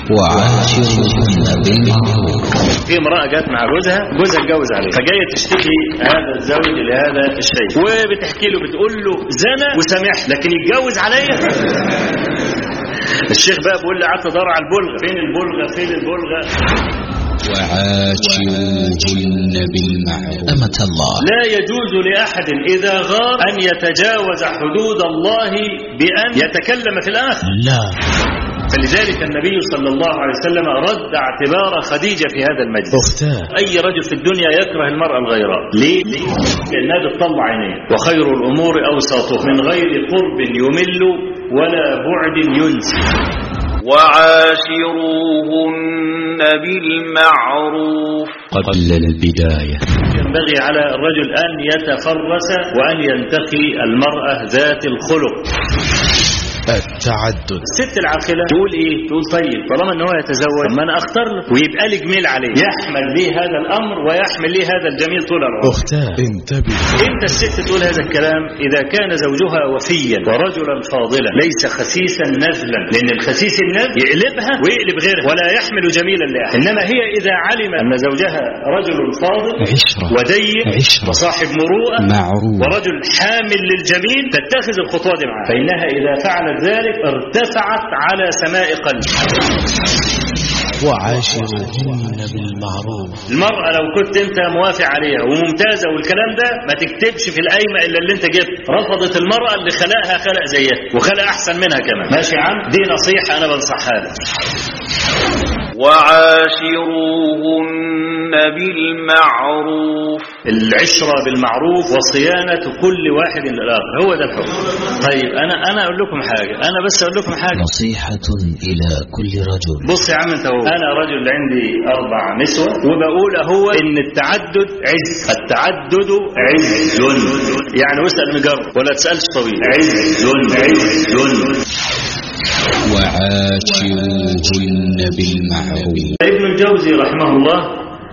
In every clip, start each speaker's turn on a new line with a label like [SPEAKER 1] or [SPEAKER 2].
[SPEAKER 1] وعاشرهن بالمعروف
[SPEAKER 2] في امرأة جت مع جوزها جوزها اتجوز عليها فجاية تشتكي هذا الزوج لهذا الشيء وبتحكي له بتقول له زنى وسامح لكن يتجوز عليا الشيخ بقى بيقول لي قعدت ادور على البلغه فين البلغه فين البلغه
[SPEAKER 1] وعاشروهن بالمعروف أمة الله
[SPEAKER 2] لا يجوز لأحد إذا غار أن يتجاوز حدود الله بأن يتكلم في الآخر
[SPEAKER 1] لا
[SPEAKER 2] فلذلك النبي صلى الله عليه وسلم رد اعتبار خديجة في هذا المجلس
[SPEAKER 1] أختاه
[SPEAKER 2] أي رجل في الدنيا يكره المرأة الغيراء ليه؟ ليه؟ لأنها بتطلع عينيه وخير الأمور أوساطها من غير قرب يمل ولا بعد ينسي
[SPEAKER 3] وعاشروهن بالمعروف
[SPEAKER 1] قبل البداية
[SPEAKER 2] ينبغي على الرجل أن يتفرس وأن ينتقي المرأة ذات الخلق
[SPEAKER 1] التعدد
[SPEAKER 2] الست العاقله تقول ايه تقول طيب طالما ان هو يتزوج طب ما انا اختار له ويبقى لي جميل عليه يحمل لي هذا الامر ويحمل لي هذا الجميل طول العمر
[SPEAKER 1] أختاه انتبه
[SPEAKER 2] امتى الست تقول هذا الكلام اذا كان زوجها وفيا ورجلا فاضلا ليس خسيسا نذلا لان الخسيس النذل يقلبها ويقلب غيرها ولا يحمل جميلا لاحد انما هي اذا علم ان زوجها رجل فاضل
[SPEAKER 1] عشرة
[SPEAKER 2] ودين
[SPEAKER 1] عشرة
[SPEAKER 2] وصاحب مروءه
[SPEAKER 1] معروف
[SPEAKER 2] ورجل حامل للجميل تتخذ الخطوة دي معاه فإنها إذا فعلت ذلك ارتفعت على سماء قلب
[SPEAKER 1] وعاشروهن بالمعروف
[SPEAKER 2] المرأة لو كنت أنت موافق عليها وممتازة والكلام ده ما تكتبش في القايمة إلا اللي أنت جبت رفضت المرأة اللي خلقها خلق زيها وخلق أحسن منها كمان ماشي يا عم دي نصيحة أنا بنصحها لك
[SPEAKER 3] وعاشروهن بالمعروف
[SPEAKER 2] العشرة بالمعروف وصيانة كل واحد للآخر هو ده الحكم طيب أنا أنا أقول لكم حاجة أنا بس أقول لكم حاجة
[SPEAKER 1] نصيحة إلى كل رجل
[SPEAKER 2] بص يا عم انت هو انا رجل عندي اربع نسوة وبقول هو ان التعدد عز التعدد عز يعني واسال مجرب ولا تسالش طويل عز عز
[SPEAKER 1] وعاشروهن بالمعروف
[SPEAKER 2] ابن الجوزي رحمه الله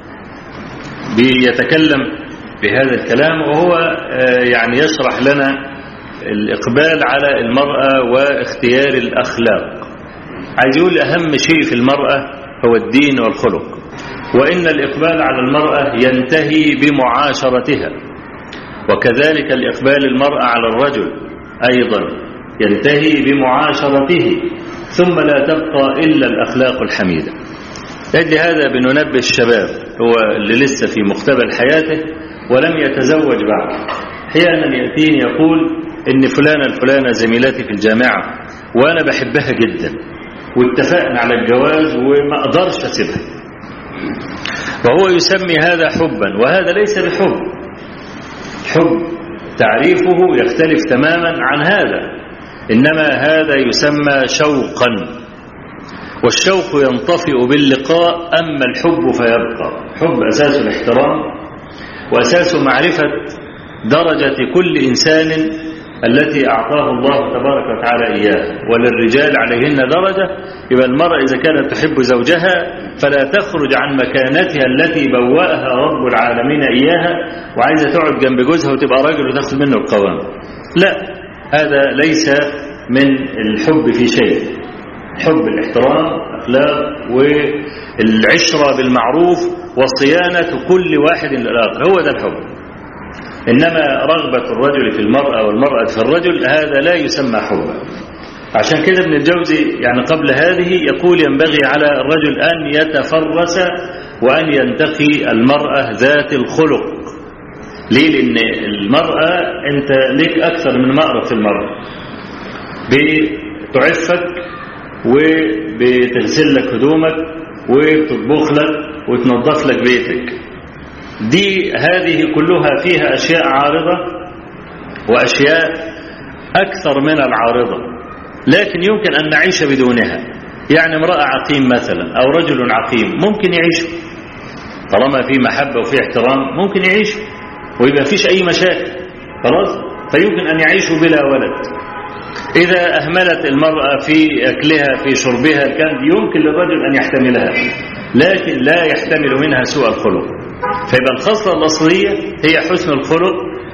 [SPEAKER 2] بيتكلم بهذا الكلام وهو آه، يعني يشرح لنا الإقبال على المرأة واختيار الأخلاق عايز يقول أهم شيء في المرأة هو الدين والخلق وإن الإقبال على المرأة ينتهي بمعاشرتها وكذلك الإقبال المرأة على الرجل أيضا ينتهي بمعاشرته ثم لا تبقى إلا الأخلاق الحميدة لأجل هذا بننبه الشباب هو اللي لسه في مقتبل حياته ولم يتزوج بعد أحيانا يأتيني يقول إن فلانة الفلانة زميلتي في الجامعة وأنا بحبها جدا واتفقنا على الجواز وما أقدرش أسيبها وهو يسمي هذا حبا وهذا ليس بحب حب تعريفه يختلف تماما عن هذا إنما هذا يسمى شوقا والشوق ينطفئ باللقاء أما الحب فيبقى حب أساس الاحترام وأساس معرفة درجة كل إنسان التي أعطاه الله تبارك وتعالى إياه وللرجال عليهن درجة يبقى المرأة إذا كانت تحب زوجها فلا تخرج عن مكانتها التي بوأها رب العالمين إياها وعايزة تقعد جنب جوزها وتبقى راجل وتاخد منه القوام لا هذا ليس من الحب في شيء حب الاحترام أخلاق والعشرة بالمعروف وصيانة كل واحد للآخر هو ده الحب إنما رغبة الرجل في المرأة والمرأة في الرجل هذا لا يسمى حبا عشان كده ابن الجوزي يعني قبل هذه يقول ينبغي على الرجل أن يتفرس وأن ينتقي المرأة ذات الخلق ليه لأن المرأة أنت ليك أكثر من مأرب في المرأة بتعفك وبتغسل لك هدومك وبتطبخ لك وتنظف لك بيتك دي هذه كلها فيها أشياء عارضة وأشياء أكثر من العارضة لكن يمكن أن نعيش بدونها يعني امرأة عقيم مثلا أو رجل عقيم ممكن يعيش طالما في محبة وفي احترام ممكن يعيش ويبقى فيش أي مشاكل خلاص فيمكن أن يعيشوا بلا ولد إذا أهملت المرأة في أكلها في شربها كان يمكن للرجل أن يحتملها لكن لا يحتمل منها سوء الخلق فيبقى الخصلة الأصلية هي حسن الخلق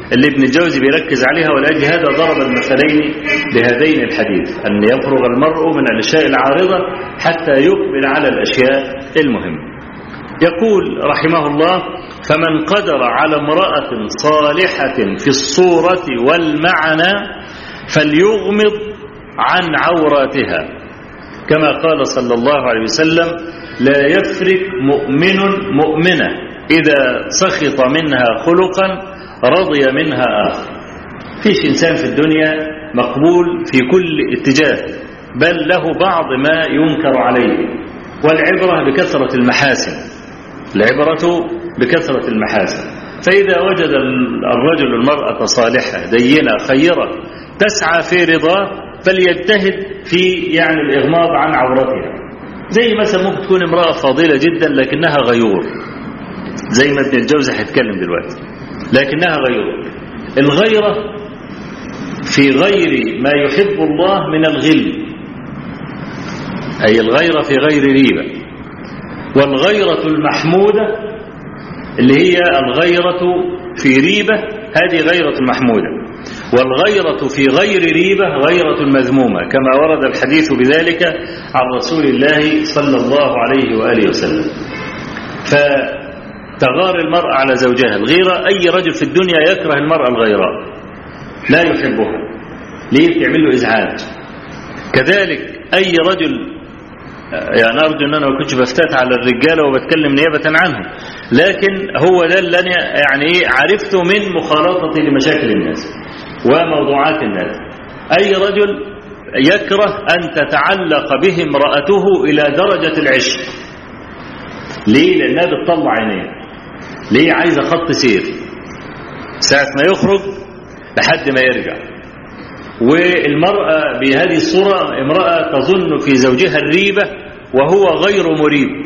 [SPEAKER 2] اللي ابن الجوزي بيركز عليها ولأجل هذا ضرب المثلين بهذين الحديث أن يفرغ المرء من الأشياء العارضة حتى يقبل على الأشياء المهمة يقول رحمه الله فمن قدر على امرأة صالحة في الصورة والمعنى فليغمض عن عوراتها كما قال صلى الله عليه وسلم لا يفرق مؤمن مؤمنة إذا سخط منها خلقا رضي منها آخر فيش إنسان في الدنيا مقبول في كل اتجاه بل له بعض ما ينكر عليه والعبرة بكثرة المحاسن العبرة بكثرة المحاسن فإذا وجد الرجل المرأة صالحة دينة خيرة تسعى في رضاه فليجتهد في يعني الإغماض عن عورتها زي مثلا ممكن تكون امرأة فاضلة جدا لكنها غيور زي ما ابن الجوزي هيتكلم دلوقتي لكنها غيور الغيرة في غير ما يحب الله من الغل أي الغيرة في غير ريبة والغيرة المحمودة اللي هي الغيرة في ريبة هذه غيرة محمودة والغيرة في غير ريبة غيرة مذمومة كما ورد الحديث بذلك عن رسول الله صلى الله عليه وآله وسلم فتغار المرأة على زوجها الغيرة أي رجل في الدنيا يكره المرأة الغيراء لا يحبها ليه بتعمل له إزعاج كذلك أي رجل يعني أرجو أن أنا ما كنتش بفتات على الرجالة وبتكلم نيابة عنهم لكن هو ده اللي أنا يعني إيه عرفته من مخالطتي لمشاكل الناس وموضوعات الناس أي رجل يكره أن تتعلق به امرأته إلى درجة العشق ليه؟ لأنها بتطلع عينيه ليه عايزة خط سير ساعة ما يخرج لحد ما يرجع والمرأة بهذه الصورة امرأة تظن في زوجها الريبة وهو غير مريب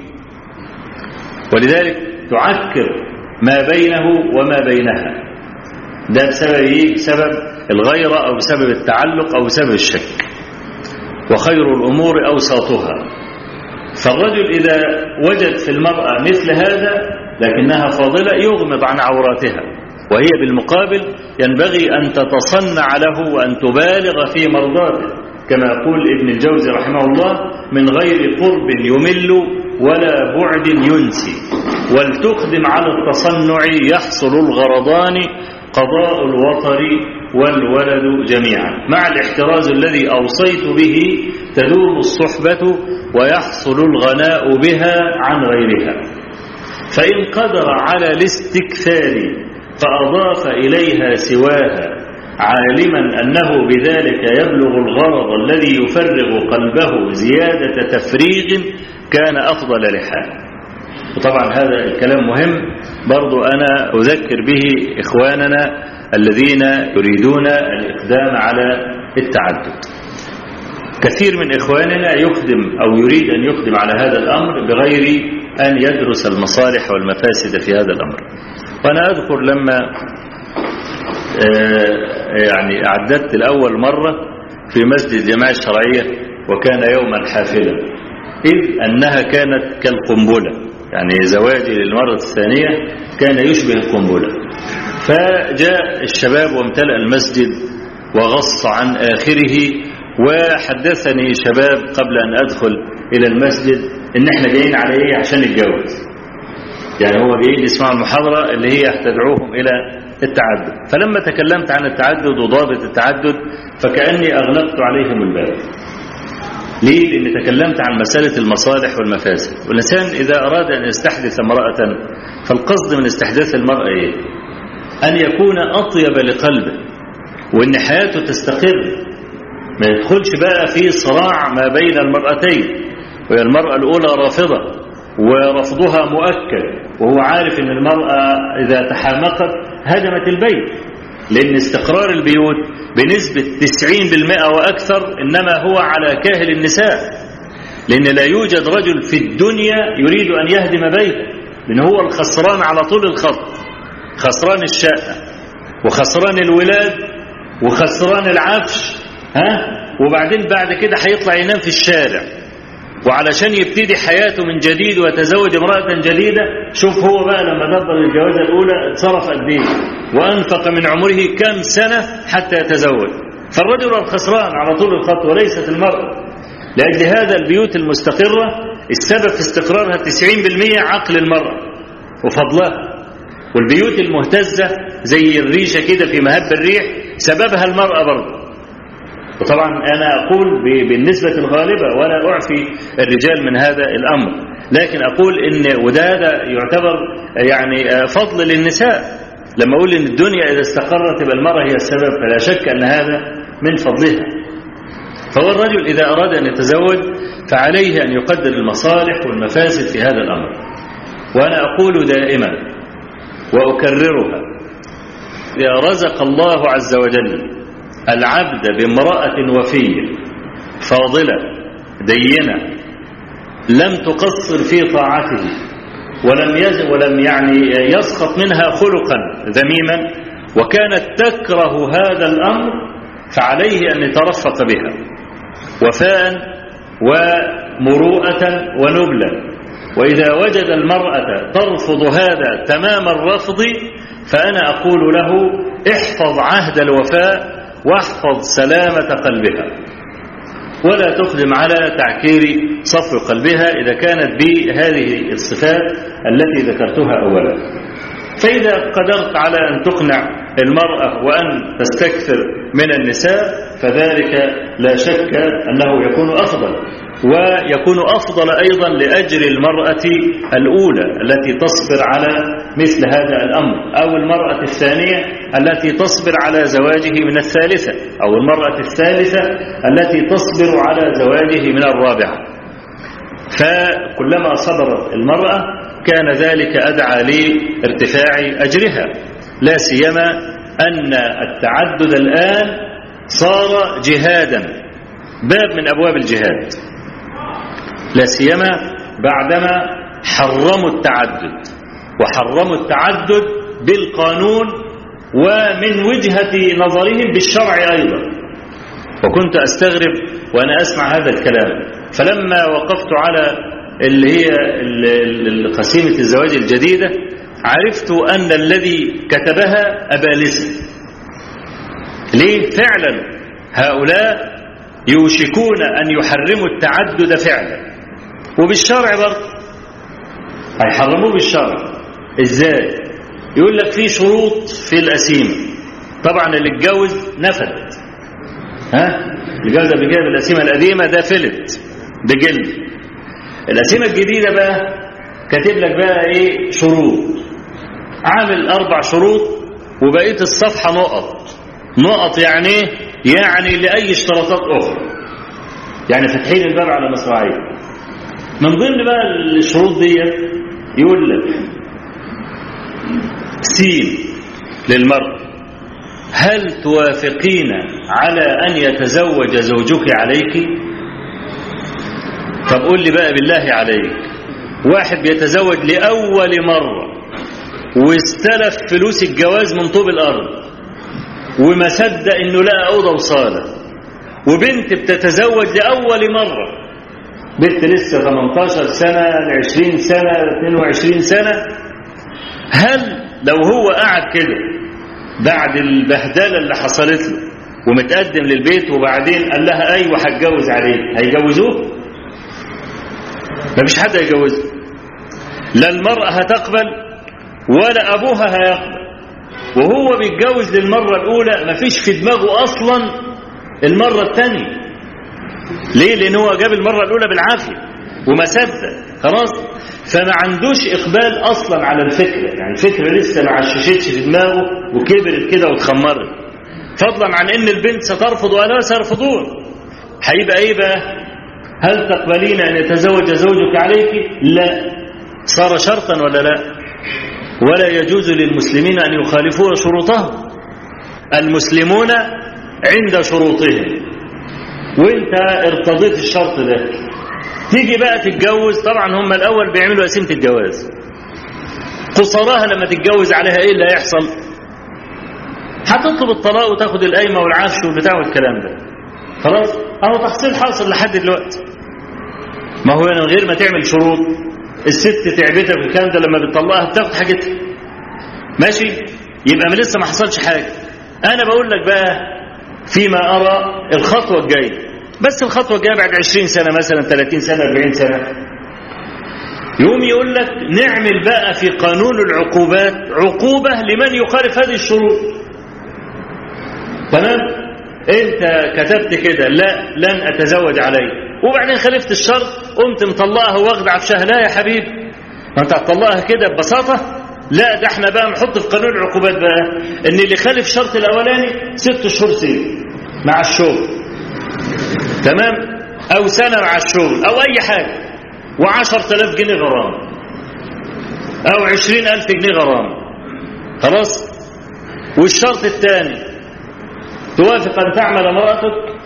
[SPEAKER 2] ولذلك تعكر ما بينه وما بينها ده بسبب ايه؟ بسبب الغيرة أو بسبب التعلق أو بسبب الشك وخير الأمور أوساطها فالرجل إذا وجد في المرأة مثل هذا لكنها فاضلة يغمض عن عوراتها وهي بالمقابل ينبغي أن تتصنع له وأن تبالغ في مرضاته كما يقول ابن الجوزي رحمه الله من غير قرب يمل ولا بعد ينسي ولتقدم على التصنع يحصل الغرضان قضاء الوطر والولد جميعا مع الاحتراز الذي أوصيت به تدوم الصحبة ويحصل الغناء بها عن غيرها فإن قدر على الاستكثار فأضاف إليها سواها عالما أنه بذلك يبلغ الغرض الذي يفرغ قلبه زيادة تفريغ كان أفضل لحاله وطبعا هذا الكلام مهم برضو أنا أذكر به إخواننا الذين يريدون الإقدام على التعدد كثير من إخواننا يقدم أو يريد أن يقدم على هذا الأمر بغير أن يدرس المصالح والمفاسد في هذا الأمر وأنا أذكر لما يعني أعددت الأول مرة في مسجد الجماعة الشرعية وكان يوما حافلا إذ أنها كانت كالقنبلة يعني زواجي للمرة الثانية كان يشبه القنبلة فجاء الشباب وامتلأ المسجد وغص عن آخره وحدثني شباب قبل أن أدخل إلى المسجد إن احنا جايين على إيه عشان نتجوز يعني هو جايين يسمعوا المحاضرة اللي هي تدعوهم إلى التعدد فلما تكلمت عن التعدد وضابط التعدد فكأني أغلقت عليهم الباب ليه؟ لأني تكلمت عن مسألة المصالح والمفاسد والإنسان إذا أراد أن يستحدث امرأة فالقصد من استحداث المرأة إيه؟ أن يكون أطيب لقلبه وأن حياته تستقر ما يدخلش بقى في صراع ما بين المرأتين وهي المرأة الأولى رافضة ورفضها مؤكد وهو عارف أن المرأة إذا تحامقت هدمت البيت لأن استقرار البيوت بنسبة 90% وأكثر إنما هو على كاهل النساء لأن لا يوجد رجل في الدنيا يريد أن يهدم بيته لأن هو الخسران على طول الخط خسران الشقة وخسران الولاد وخسران العفش ها وبعدين بعد كده هيطلع ينام في الشارع وعلشان يبتدي حياته من جديد ويتزوج امرأة جديدة شوف هو بقى لما دبر الجوازة الأولى اتصرف قد ايه وأنفق من عمره كم سنة حتى يتزوج فالرجل الخسران على طول الخط وليست المرأة لأجل هذا البيوت المستقرة السبب في استقرارها 90% عقل المرأة وفضلها والبيوت المهتزة زي الريشة كده في مهب الريح سببها المرأة برضه وطبعا أنا أقول بالنسبة الغالبة ولا أعفي الرجال من هذا الأمر لكن أقول إن وده هذا يعتبر يعني فضل للنساء لما أقول إن الدنيا إذا استقرت يبقى المرأة هي السبب فلا شك أن هذا من فضلها فهو الرجل إذا أراد أن يتزوج فعليه أن يقدر المصالح والمفاسد في هذا الأمر وأنا أقول دائما وأكررها إذا رزق الله عز وجل العبد بامرأة وفية فاضلة دينة لم تقصر في طاعته ولم يز ولم يعني يسقط منها خلقا ذميما وكانت تكره هذا الأمر فعليه أن يترفق بها وفاء ومروءة ونبلا وإذا وجد المرأة ترفض هذا تمام الرفض فأنا أقول له احفظ عهد الوفاء واحفظ سلامة قلبها ولا تقدم على تعكير صفو قلبها إذا كانت بهذه الصفات التي ذكرتها أولا فإذا قدرت على أن تقنع المرأة وأن تستكثر من النساء فذلك لا شك أنه يكون أفضل ويكون أفضل أيضا لأجر المرأة الأولى التي تصبر على مثل هذا الأمر أو المرأة الثانية التي تصبر على زواجه من الثالثة أو المرأة الثالثة التي تصبر على زواجه من الرابعة فكلما صبرت المرأة كان ذلك أدعى لارتفاع أجرها لا سيما أن التعدد الآن صار جهادا باب من أبواب الجهاد لا سيما بعدما حرموا التعدد وحرموا التعدد بالقانون ومن وجهة نظرهم بالشرع أيضا وكنت أستغرب وأنا أسمع هذا الكلام فلما وقفت على اللي هي قسيمة الزواج الجديدة عرفت أن الذي كتبها أبالسة ليه فعلا هؤلاء يوشكون أن يحرموا التعدد فعلا وبالشرع برضه هيحرموه بالشرع ازاي يقول لك في شروط في القسيمة طبعا اللي اتجوز نفد ها اللي اتجوز قبل كده بالقسيمة القديمة ده فلت بجلد القسيمة الجديدة بقى كاتب لك بقى ايه شروط عامل اربع شروط وبقيه الصفحه نقط نقط يعني ايه يعني لاي اشتراطات اخرى يعني فاتحين الباب على مصراعيه من ضمن بقى الشروط دي يقول لك سين للمرء هل توافقين على ان يتزوج زوجك عليك طب قول لي بقى بالله عليك واحد بيتزوج لاول مره واستلف فلوس الجواز من طوب الأرض وما صدق إنه لقى أوضة وصالة وبنت بتتزوج لأول مرة بنت لسه 18 سنة 20 سنة 22 سنة هل لو هو قعد كده بعد البهدلة اللي حصلت له ومتقدم للبيت وبعدين قال لها أيوة هتجوز عليه هيجوزوه؟ مفيش حد هيجوزه لا المرأة هتقبل ولا أبوها هيقبل وهو بيتجوز للمرة الأولى مفيش في دماغه أصلا المرة الثانية ليه؟ لأن هو جاب المرة الأولى بالعافية وما صدق خلاص فما عندوش إقبال أصلا على الفكرة يعني الفكرة لسه ما عششتش في دماغه وكبرت كده واتخمرت فضلا عن إن البنت سترفض ولا سيرفضون هيبقى إيه بقى؟ هل تقبلين أن يتزوج زوجك عليك؟ لا صار شرطا ولا لا؟ ولا يجوز للمسلمين أن يخالفوا شروطهم المسلمون عند شروطهم وانت ارتضيت الشرط ده تيجي بقى تتجوز طبعا هم الأول بيعملوا قسيمة الجواز قصراها لما تتجوز عليها ايه اللي هيحصل هتطلب الطلاق وتاخد القايمة والعفش والبتاع والكلام ده خلاص اهو تحصيل حاصل لحد دلوقتي ما هو من غير ما تعمل شروط الست تعبتك والكلام ده لما بتطلقها بتاخد حاجتها ماشي يبقى ما لسه ما حصلش حاجه انا بقول لك بقى فيما ارى الخطوه الجايه بس الخطوه الجايه بعد 20 سنه مثلا 30 سنه 40 سنه يقوم يقول لك نعمل بقى في قانون العقوبات عقوبه لمن يخالف هذه الشروط تمام انت كتبت كده لا لن اتزوج عليه وبعدين خالفت الشرط قمت مطلقها واخد عفشها لا يا حبيبي ما انت هتطلقها كده ببساطه لا ده احنا بقى نحط في قانون العقوبات بقى ان اللي خالف الشرط الاولاني ست شهور سجن مع الشغل تمام او سنه مع الشغل او اي حاجه وعشر تلاف جنيه غرام او عشرين الف جنيه غرام خلاص والشرط الثاني توافق ان تعمل امرأتك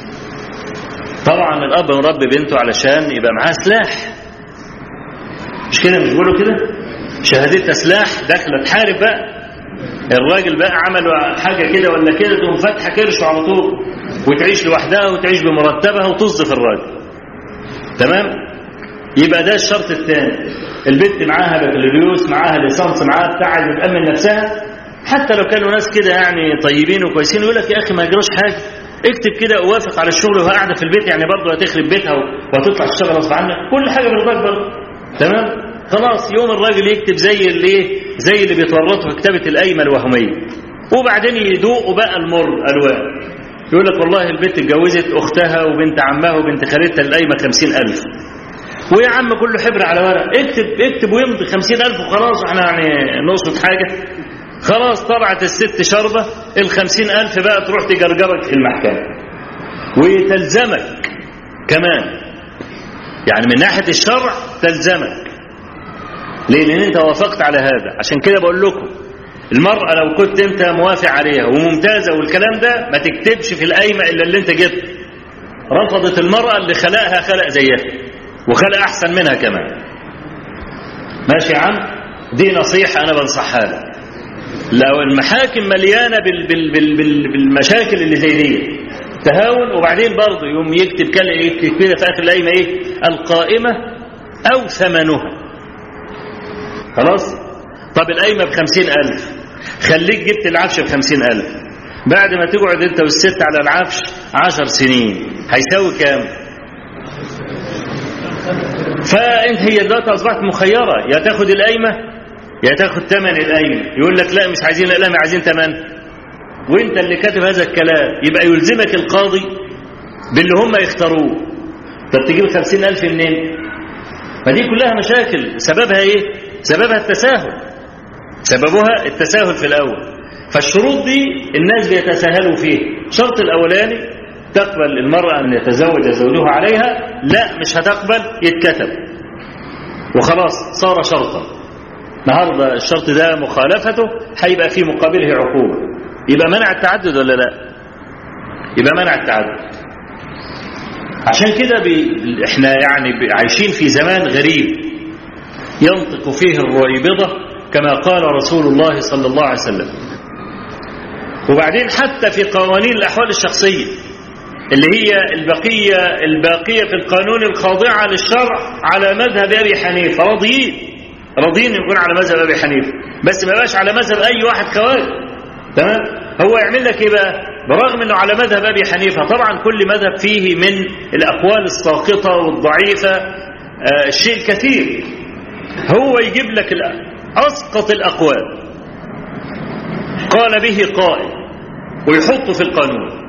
[SPEAKER 2] طبعا الاب مربي بنته علشان يبقى معاه سلاح مش كده مش بيقولوا كده شهادتها سلاح داخله تحارب بقى الراجل بقى عملوا حاجه كده ولا كده تقوم فاتحه كرشه على طول وتعيش لوحدها وتعيش بمرتبها وتصدف الراجل تمام يبقى ده الشرط الثاني البنت معاها بكالوريوس معاها ليسانس معاها بتاع عايزه تامن نفسها حتى لو كانوا ناس كده يعني طيبين وكويسين يقول لك يا اخي ما يجراش حاجه اكتب كده اوافق على الشغل وهي قاعده في البيت يعني برضه هتخرب بيتها وهتطلع تشتغل غصب عنك كل حاجه برضاك برضه تمام خلاص يوم الراجل يكتب زي اللي زي اللي بيتورطوا في كتابه القايمه الوهميه وبعدين يدوقوا بقى المر الوان يقول لك والله البنت اتجوزت اختها وبنت عمها وبنت خالتها القايمه 50000 ويا عم كله حبر على ورق اكتب اكتب ويمضي 50000 وخلاص احنا يعني نقصد حاجه خلاص طلعت الست شربة الخمسين ألف بقى تروح تجرجرك في المحكمة وتلزمك كمان يعني من ناحية الشرع تلزمك ليه لأن أنت وافقت على هذا عشان كده بقول لكم المرأة لو كنت أنت موافق عليها وممتازة والكلام ده ما تكتبش في القايمة إلا اللي أنت جبت رفضت المرأة اللي خلقها خلق زيها وخلق أحسن منها كمان ماشي يا عم دي نصيحة أنا بنصحها لك لو المحاكم مليانه بال بال بال بال بالمشاكل اللي زي دي تهاون وبعدين برضه يوم يكتب يكتب كده في اخر القايمه ايه القائمه او ثمنها خلاص طب القايمه ب 50000 خليك جبت العفش ب 50000 بعد ما تقعد انت والست على العفش 10 سنين هيساوي كام فانت هي دلوقتي اصبحت مخيره يا تاخد القايمه يا تاخد ثمن القايمه يقول لك لا مش عايزين القلم عايزين ثمن وانت اللي كاتب هذا الكلام يبقى يلزمك القاضي باللي هم يختاروه طب تجيب خمسين ألف منين فدي كلها مشاكل سببها ايه سببها التساهل سببها التساهل في الأول فالشروط دي الناس بيتساهلوا فيه الشرط الأولاني تقبل المرأة أن يتزوج زوجها عليها لا مش هتقبل يتكتب وخلاص صار شرطا النهارده الشرط ده مخالفته هيبقى في مقابله عقوبه يبقى منع التعدد ولا لا يبقى منع التعدد عشان كده بي... احنا يعني عايشين في زمان غريب ينطق فيه الرويبضة كما قال رسول الله صلى الله عليه وسلم وبعدين حتى في قوانين الأحوال الشخصية اللي هي البقية الباقية في القانون الخاضعة للشرع على مذهب أبي حنيفة راضيين راضيين يكون على مذهب أبي حنيفة بس ما بقاش على مذهب أي واحد خوارج تمام هو يعمل لك ايه بقى برغم انه على مذهب ابي حنيفه طبعا كل مذهب فيه من الاقوال الساقطه والضعيفه آه الشيء الكثير هو يجيب لك اسقط الاقوال قال به قائل ويحطه في القانون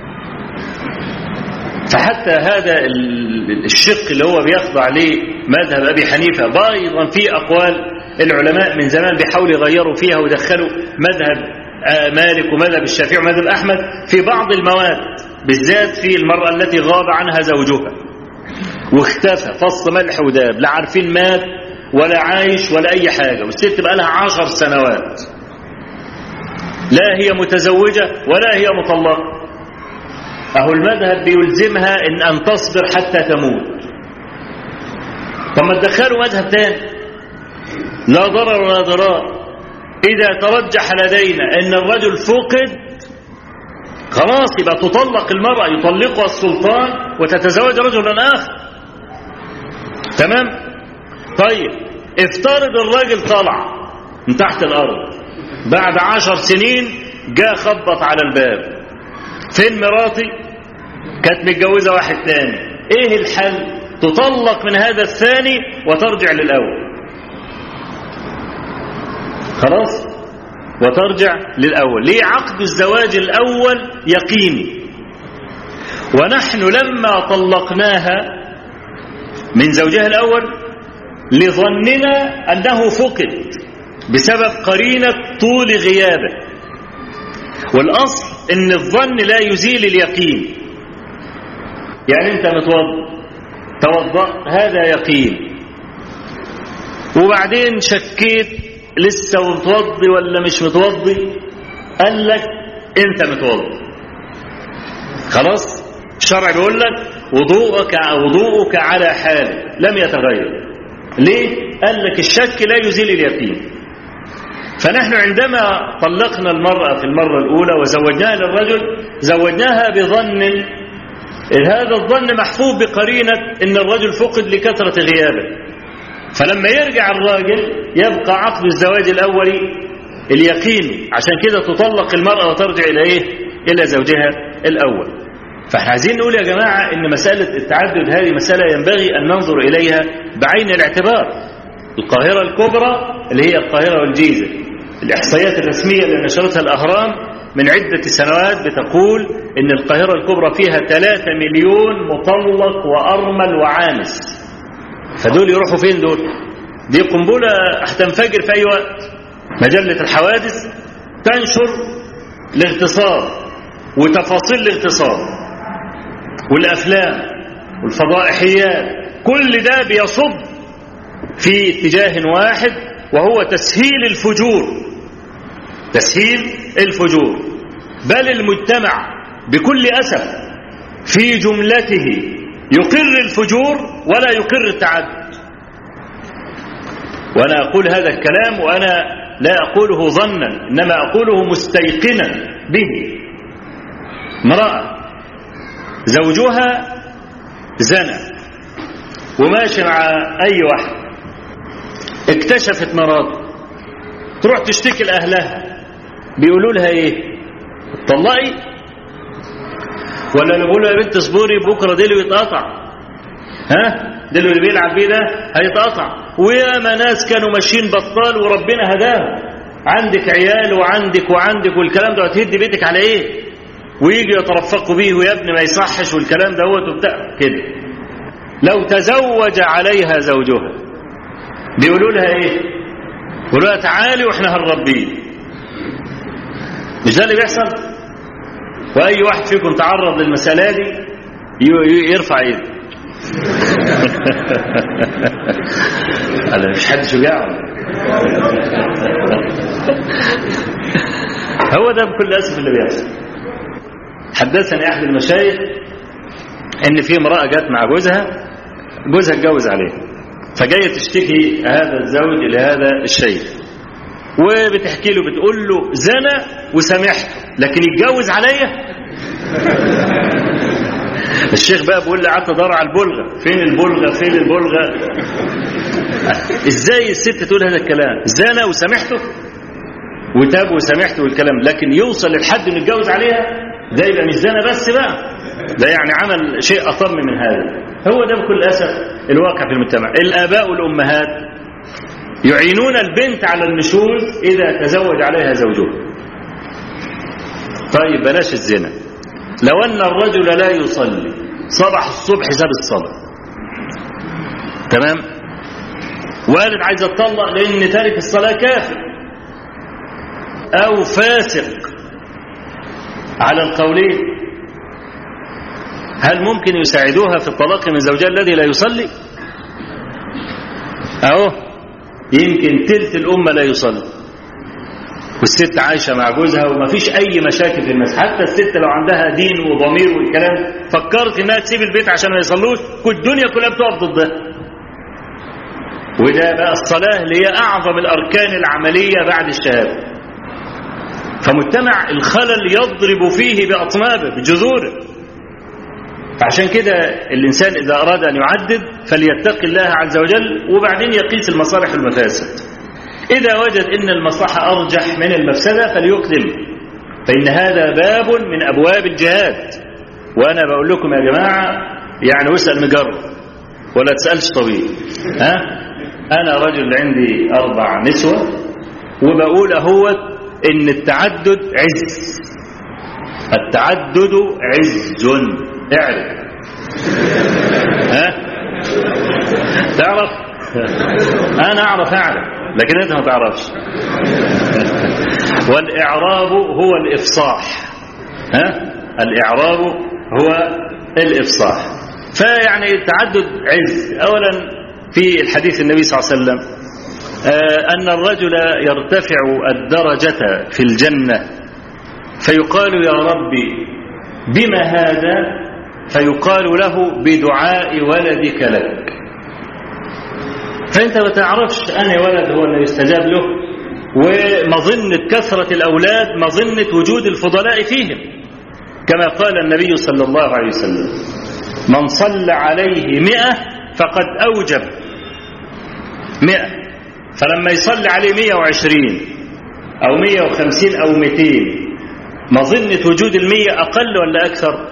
[SPEAKER 2] فحتى هذا الشق اللي هو بيخضع لمذهب ابي حنيفه ايضا في اقوال العلماء من زمان بيحاولوا يغيروا فيها ويدخلوا مذهب مالك ومذهب الشافعي ومذهب أحمد في بعض المواد بالذات في المرأة التي غاب عنها زوجها واختفى فص ملح وداب لا عارفين مات ولا عايش ولا أي حاجة والست بقى لها عشر سنوات لا هي متزوجة ولا هي مطلقة أهو المذهب بيلزمها إن أن تصبر حتى تموت طب ما تدخلوا مذهب تاني لا ضرر ولا ضرار إذا ترجح لدينا أن الرجل فقد خلاص يبقى تطلق المرأة يطلقها السلطان وتتزوج رجلا آخر تمام طيب افترض الراجل طلع من تحت الارض بعد عشر سنين جاء خبط على الباب فين مراتي كانت متجوزة واحد تاني ايه الحل تطلق من هذا الثاني وترجع للاول خلاص وترجع للاول ليه عقد الزواج الاول يقيني ونحن لما طلقناها من زوجها الاول لظننا انه فقد بسبب قرينه طول غيابه والاصل ان الظن لا يزيل اليقين يعني انت متوضا توضا هذا يقين وبعدين شكيت لسه متوضي ولا مش متوضي قال لك انت متوضي خلاص الشرع بيقول لك وضوءك وضوءك على حال لم يتغير ليه قال لك الشك لا يزيل اليقين فنحن عندما طلقنا المرأة في المرة الأولى وزوجناها للرجل زوجناها بظن هذا الظن محفوظ بقرينة إن الرجل فقد لكثرة غيابه فلما يرجع الراجل يبقى عقد الزواج الأولي اليقين عشان كده تطلق المرأة وترجع إلى إيه؟ إلى زوجها الأول فاحنا عايزين نقول يا جماعة إن مسألة التعدد هذه مسألة ينبغي أن ننظر إليها بعين الاعتبار القاهرة الكبرى اللي هي القاهرة والجيزة الإحصائيات الرسمية اللي نشرتها الأهرام من عدة سنوات بتقول إن القاهرة الكبرى فيها 3 مليون مطلق وأرمل وعانس فدول يروحوا فين دول دي قنبلة هتنفجر في أي وقت مجلة الحوادث تنشر الاغتصاب وتفاصيل الاغتصاب والأفلام والفضائحيات كل ده بيصب في اتجاه واحد وهو تسهيل الفجور تسهيل الفجور بل المجتمع بكل أسف في جملته يقر الفجور ولا يقر التعدد وأنا أقول هذا الكلام وأنا لا أقوله ظنا إنما أقوله مستيقنا به امرأة زوجها زنى وماشي مع أي واحد اكتشفت مراته تروح تشتكي لأهلها بيقولوا لها ايه طلقي ولا اللي بيقولوا يا بنت اصبري بكره ديله يتقطع ها ديله اللي بيلعب بيه ده هيتقطع وياما ناس كانوا ماشيين بطال وربنا هداهم عندك عيال وعندك وعندك والكلام ده هتهدي بيتك على ايه ويجي يترفقوا بيه ويا ابني ما يصحش والكلام دوت وبتاع كده لو تزوج عليها زوجها بيقولوا لها ايه يقولوا لها تعالي واحنا هنربيه مش ده اللي بيحصل واي واحد فيكم تعرض للمساله دي يرفع ايده انا مش حد شجاع هو ده بكل اسف اللي بيحصل حدثني احد المشايخ ان في امراه جت مع جوزها جوزها اتجوز عليها فجايه تشتكي هذا الزوج الى هذا الشيخ وبتحكي له بتقول له زنى وسامحته لكن يتجوز عليا الشيخ بقى بيقول لي قعدت ادور على البلغه فين البلغه فين البلغه ازاي الست تقول هذا الكلام زنى وسامحته وتاب وسامحته والكلام لكن يوصل للحد انه يتجوز عليها ده يبقى مش زنا بس بقى ده يعني عمل شيء اطم من هذا هو ده بكل اسف الواقع في المجتمع الاباء والامهات يعينون البنت على النشوز إذا تزوج عليها زوجها طيب بلاش الزنا لو أن الرجل لا يصلي صبح الصبح ساب الصلاة تمام والد عايز يتطلق لأن تارك الصلاة كافر أو فاسق على القولين هل ممكن يساعدوها في الطلاق من زوجها الذي لا يصلي أهو يمكن تلت الأمة لا يصلي والست عايشة مع جوزها وما فيش أي مشاكل في الناس حتى الست لو عندها دين وضمير والكلام فكرت إنها تسيب البيت عشان ما يصلوش كل الدنيا كلها بتقف ضدها وده بقى الصلاة اللي هي أعظم الأركان العملية بعد الشهادة فمجتمع الخلل يضرب فيه بأطنابه بجذوره عشان كده الإنسان إذا أراد أن يعدد فليتقي الله عز وجل وبعدين يقيس المصالح والمفاسد إذا وجد أن المصلحة أرجح من المفسدة فليقدم فإن هذا باب من أبواب الجهاد وأنا بقول لكم يا جماعة يعني واسأل مجرب ولا تسألش طويل ها أنا رجل عندي أربع نسوة وبقول أهوت إن التعدد عز التعدد عز اعرف ها تعرف أنا أعرف أعرف لكن أنت ما تعرفش والإعراب هو الإفصاح ها الإعراب هو الإفصاح فيعني التعدد عز أولا في الحديث النبي صلى الله عليه وسلم أن الرجل يرتفع الدرجة في الجنة فيقال يا ربي بما هذا فيقال له بدعاء ولدك لك فأنت ما تعرفش أنا ولد هو اللي يستجاب له ومظنة كثرة الأولاد مظنة وجود الفضلاء فيهم كما قال النبي صلى الله عليه وسلم من صلى عليه مئة فقد أوجب مئة فلما يصلي عليه مئة وعشرين أو مئة وخمسين أو مئتين مظنة وجود المية أقل ولا أكثر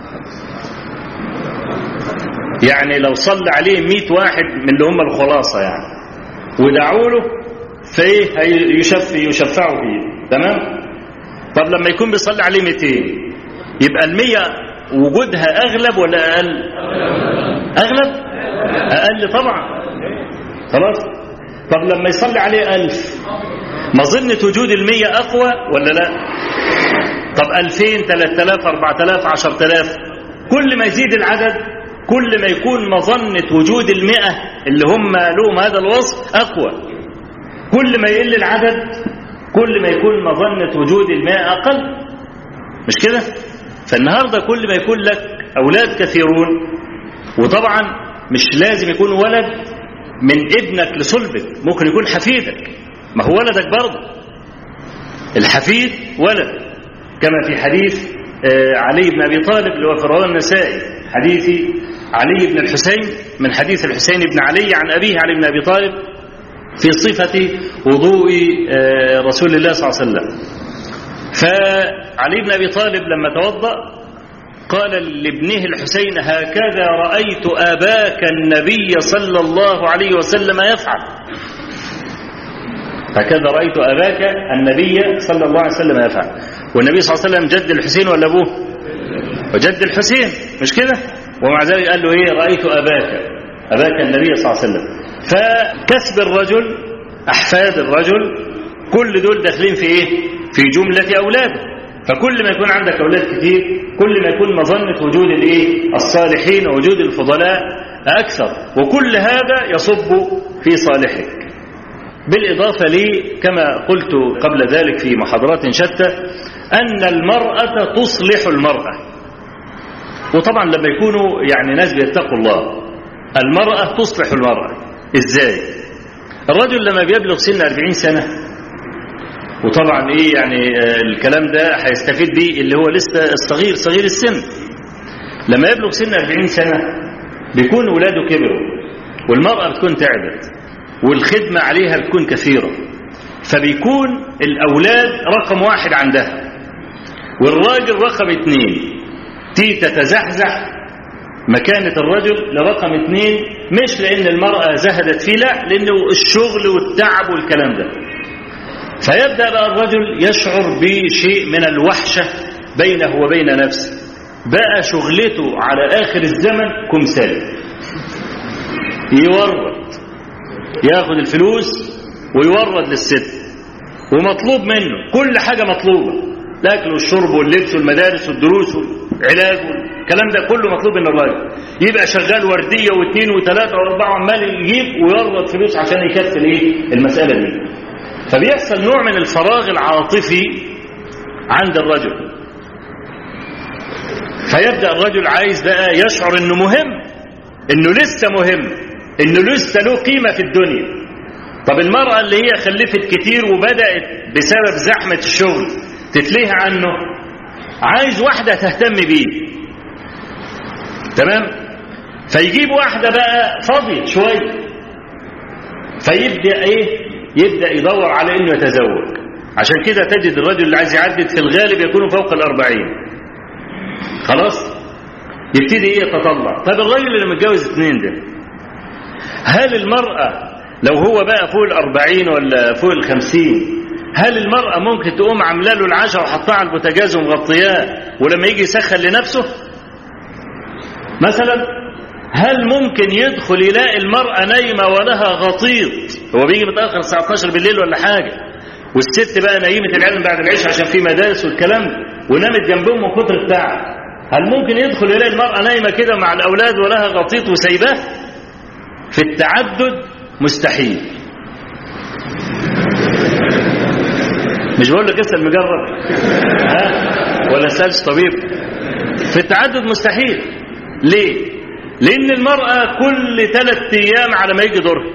[SPEAKER 2] يعني لو صلى عليه مئة واحد من اللي هم الخلاصة يعني ودعوا له فايه يشف يشفعوا فيه تمام طب لما يكون بيصلي عليه 200 يبقى المية وجودها أغلب ولا أقل أغلب أقل طبعا خلاص طب لما يصلي عليه ألف مظنة وجود المية أقوى ولا لا طب ألفين ثلاثة آلاف أربعة آلاف عشرة آلاف كل ما يزيد العدد كل ما يكون مظنة وجود المئة اللي هم لهم هذا الوصف أقوى كل ما يقل العدد كل ما يكون مظنة وجود الماء أقل مش كده فالنهاردة كل ما يكون لك أولاد كثيرون وطبعا مش لازم يكون ولد من ابنك لصلبك ممكن يكون حفيدك ما هو ولدك برضه الحفيد ولد كما في حديث علي بن أبي طالب اللي هو في رواه النسائي حديث علي بن الحسين من حديث الحسين بن علي عن أبيه علي بن أبي طالب في صفة وضوء رسول الله صلى الله عليه وسلم فعلي بن أبي طالب لما توضأ قال لابنه الحسين هكذا رأيت أباك النبي صلى الله عليه وسلم يفعل هكذا رأيت أباك النبي صلى الله عليه وسلم يفعل والنبي صلى الله عليه وسلم جد الحسين ولا أبوه وجد الحسين مش كده ومع ذلك قال له إيه رأيت أباك أباك النبي صلى الله عليه وسلم فكسب الرجل أحفاد الرجل كل دول داخلين في إيه في جملة أولاده فكل ما يكون عندك أولاد كتير كل ما يكون مظنة وجود الإيه الصالحين ووجود الفضلاء أكثر وكل هذا يصب في صالحك بالإضافة لي كما قلت قبل ذلك في محاضرات شتى أن المرأة تصلح المرأة وطبعا لما يكونوا يعني ناس بيتقوا الله المرأة تصلح المرأة إزاي الرجل لما بيبلغ سن 40 سنة وطبعا ايه يعني الكلام ده هيستفيد بيه اللي هو لسه الصغير صغير السن لما يبلغ سن 40 سنة بيكون ولاده كبروا والمرأة بتكون تعبت والخدمة عليها بتكون كثيرة فبيكون الأولاد رقم واحد عندها والراجل رقم اتنين تي تتزحزح مكانة الرجل لرقم اتنين مش لأن المرأة زهدت فيه لا لأنه الشغل والتعب والكلام ده فيبدأ بقى الرجل يشعر بشيء من الوحشة بينه وبين نفسه بقى شغلته على آخر الزمن كمثال يورد ياخد الفلوس ويورد للست ومطلوب منه كل حاجة مطلوبة الأكل والشرب واللبس والمدارس والدروس والعلاج الكلام ده كله مطلوب من الراجل يبقى شغال وردية واثنين وثلاثة واربعة عمال يجيب ويورد فلوس عشان يكفل ايه المسألة دي فبيحصل نوع من الفراغ العاطفي عند الرجل فيبدأ الرجل عايز بقى يشعر انه مهم انه لسه مهم انه لسه له قيمة في الدنيا طب المرأة اللي هي خلفت كتير وبدأت بسبب زحمة الشغل تتليه عنه عايز واحدة تهتم بيه تمام فيجيب واحدة بقى فاضية شوية فيبدأ ايه يبدأ يدور على انه يتزوج عشان كده تجد الرجل اللي عايز يعدد في الغالب يكون فوق الأربعين خلاص يبتدي ايه يتطلع طب الراجل اللي متجوز اثنين ده هل المرأة لو هو بقى فوق الأربعين ولا فوق الخمسين هل المرأة ممكن تقوم عامله له العشاء وحطها على البوتاجاز ومغطياه ولما يجي يسخن لنفسه مثلا هل ممكن يدخل يلاقي المرأة نايمة ولها غطيط هو بيجي متأخر الساعة 12 بالليل ولا حاجة والست بقى نايمة العلم بعد العشاء عشان في مدارس والكلام ده ونامت جنبهم من كتر التعب هل ممكن يدخل يلاقي المرأة نايمة كده مع الأولاد ولها غطيط وسايباه في التعدد مستحيل مش بقول لك اسال مجرب ها ولا سالش طبيب في التعدد مستحيل ليه لان المراه كل ثلاث ايام على ما يجي دورها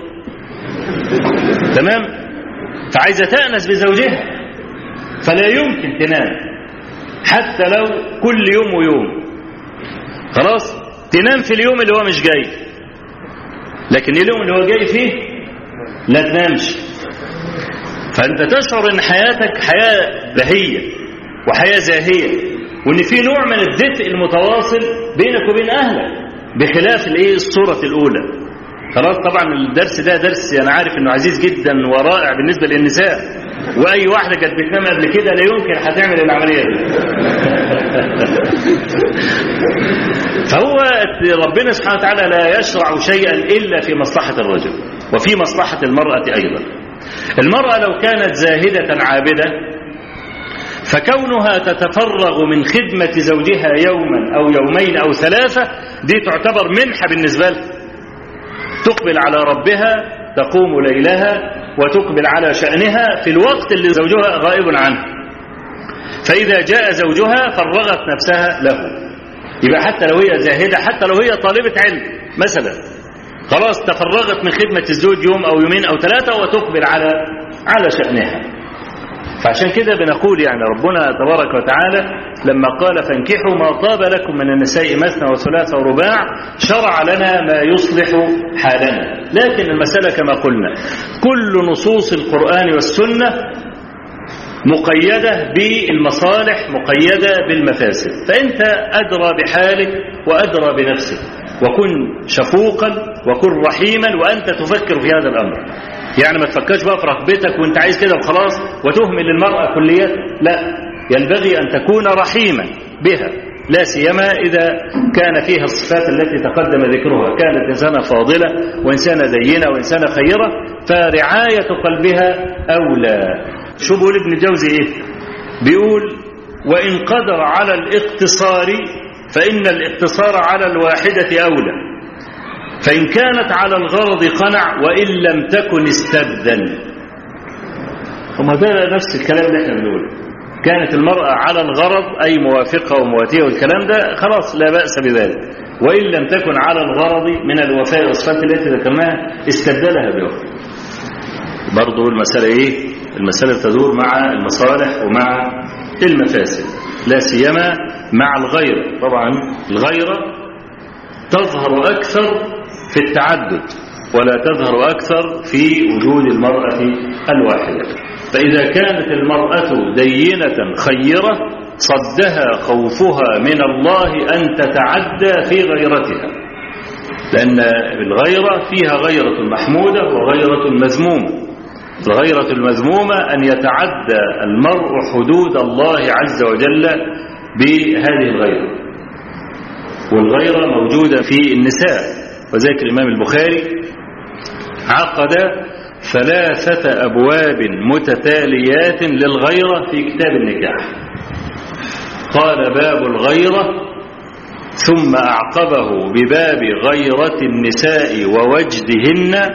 [SPEAKER 2] تمام فعايزه تانس بزوجها فلا يمكن تنام حتى لو كل يوم ويوم خلاص تنام في اليوم اللي هو مش جاي لكن اليوم اللي هو جاي فيه لا تنامش فأنت تشعر أن حياتك حياة بهية وحياة زاهية وأن في نوع من الدفء المتواصل بينك وبين أهلك بخلاف الايه الصورة الأولى خلاص طبعا الدرس ده درس أنا عارف أنه عزيز جدا ورائع بالنسبة للنساء وأي واحدة كانت بتنام قبل كده لا يمكن هتعمل العملية دي فهو ربنا سبحانه وتعالى لا يشرع شيئا إلا في مصلحة الرجل وفي مصلحة المرأة أيضا المرأة لو كانت زاهدة عابدة فكونها تتفرغ من خدمة زوجها يوما أو يومين أو ثلاثة دي تعتبر منحة بالنسبة لها تقبل على ربها تقوم ليلها وتقبل على شأنها في الوقت اللي زوجها غائب عنه فإذا جاء زوجها فرغت نفسها له يبقى حتى لو هي زاهدة حتى لو هي طالبة علم مثلا خلاص تفرغت من خدمة الزوج يوم أو يومين أو ثلاثة وتقبل على على شأنها فعشان كده بنقول يعني ربنا تبارك وتعالى لما قال فانكحوا ما طاب لكم من النساء مثنى وثلاث ورباع شرع لنا ما يصلح حالنا لكن المسألة كما قلنا كل نصوص القرآن والسنة مقيدة بالمصالح مقيدة بالمفاسد فأنت أدرى بحالك وأدرى بنفسك وكن شفوقا وكن رحيما وأنت تفكر في هذا الأمر يعني ما تفكرش بقى في رغبتك وانت عايز كده وخلاص وتهمل المرأة كليا لا ينبغي أن تكون رحيما بها لا سيما إذا كان فيها الصفات التي تقدم ذكرها كانت إنسانة فاضلة وإنسانة دينة وإنسانة خيرة فرعاية قلبها أولى شو بيقول ابن الجوزي إيه بيقول وإن قدر على الاقتصار فإن الاقتصار على الواحدة أولى فإن كانت على الغرض قنع وإن لم تكن استبذل وما ده نفس الكلام اللي احنا بنقوله كانت المرأة على الغرض أي موافقة ومواتية والكلام ده خلاص لا بأس بذلك وإن لم تكن على الغرض من الوفاء والصفات التي ذكرناها استبدلها بأخرى برضو المسألة إيه المسألة تدور مع المصالح ومع المفاسد لا سيما مع الغيرة طبعا الغيرة تظهر أكثر في التعدد ولا تظهر أكثر في وجود المرأة الواحدة فإذا كانت المرأة دينة خيرة صدها خوفها من الله أن تتعدى في غيرتها لأن الغيرة فيها غيرة محمودة وغيرة مذمومة الغيرة المذمومة أن يتعدى المرء حدود الله عز وجل بهذه الغيرة والغيرة موجودة في النساء وذلك الإمام البخاري عقد ثلاثة أبواب متتاليات للغيرة في كتاب النكاح قال باب الغيرة ثم أعقبه بباب غيرة النساء ووجدهن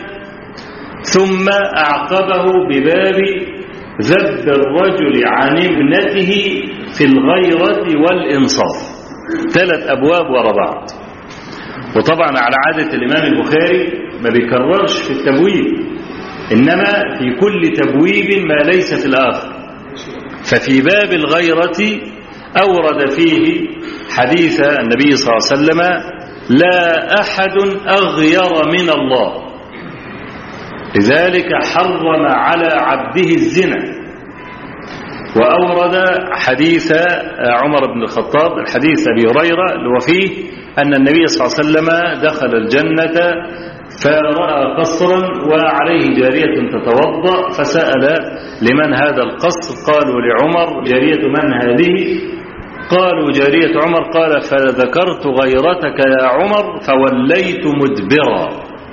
[SPEAKER 2] ثم أعقبه بباب ذب الرجل عن ابنته في الغيرة والإنصاف ثلاث أبواب ورا بعض وطبعا على عادة الإمام البخاري ما بيكررش في التبويب إنما في كل تبويب ما ليس في الآخر ففي باب الغيرة أورد فيه حديث النبي صلى الله عليه وسلم لا أحد أغير من الله لذلك حرم على عبده الزنا وأورد حديث عمر بن الخطاب الحديث أبي هريرة اللي هو فيه أن النبي صلى الله عليه وسلم دخل الجنة فرأى قصرا وعليه جارية تتوضأ فسأل لمن هذا القصر قالوا لعمر جارية من هذه قالوا جارية عمر قال فذكرت غيرتك يا عمر فوليت مدبرا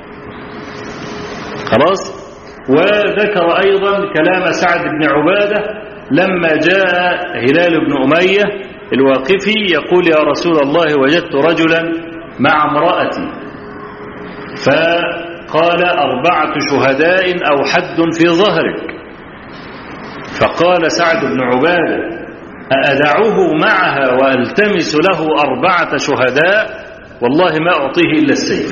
[SPEAKER 2] خلاص وذكر أيضا كلام سعد بن عبادة لما جاء هلال بن أمية الواقفي يقول يا رسول الله وجدت رجلا مع امرأتي فقال أربعة شهداء أو حد في ظهرك فقال سعد بن عبادة أأدعه معها وألتمس له أربعة شهداء والله ما أعطيه إلا السيف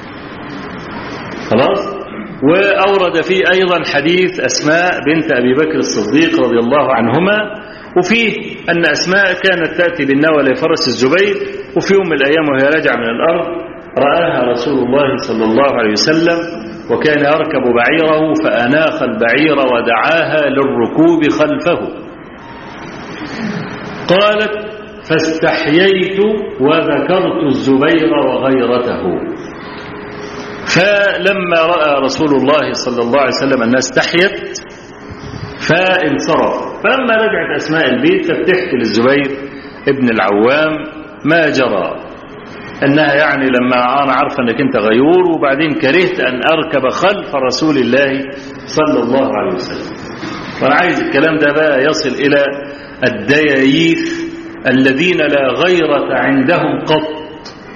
[SPEAKER 2] خلاص وأورد فيه أيضا حديث أسماء بنت أبي بكر الصديق رضي الله عنهما وفيه أن أسماء كانت تأتي بالنوى لفرس الزبير وفي يوم من الأيام وهي راجعة من الأرض رآها رسول الله صلى الله عليه وسلم وكان يركب بعيره فأناخ البعير ودعاها للركوب خلفه قالت فاستحييت وذكرت الزبير وغيرته فلما رأى رسول الله صلى الله عليه وسلم الناس تحيت فانصرف فلما رجعت أسماء البيت فبتحكي للزبير ابن العوام ما جرى أنها يعني لما أنا عارفة أنك أنت غيور وبعدين كرهت أن أركب خلف رسول الله صلى الله عليه وسلم وأنا عايز الكلام ده بقى يصل إلى الدياييث الذين لا غيرة عندهم قط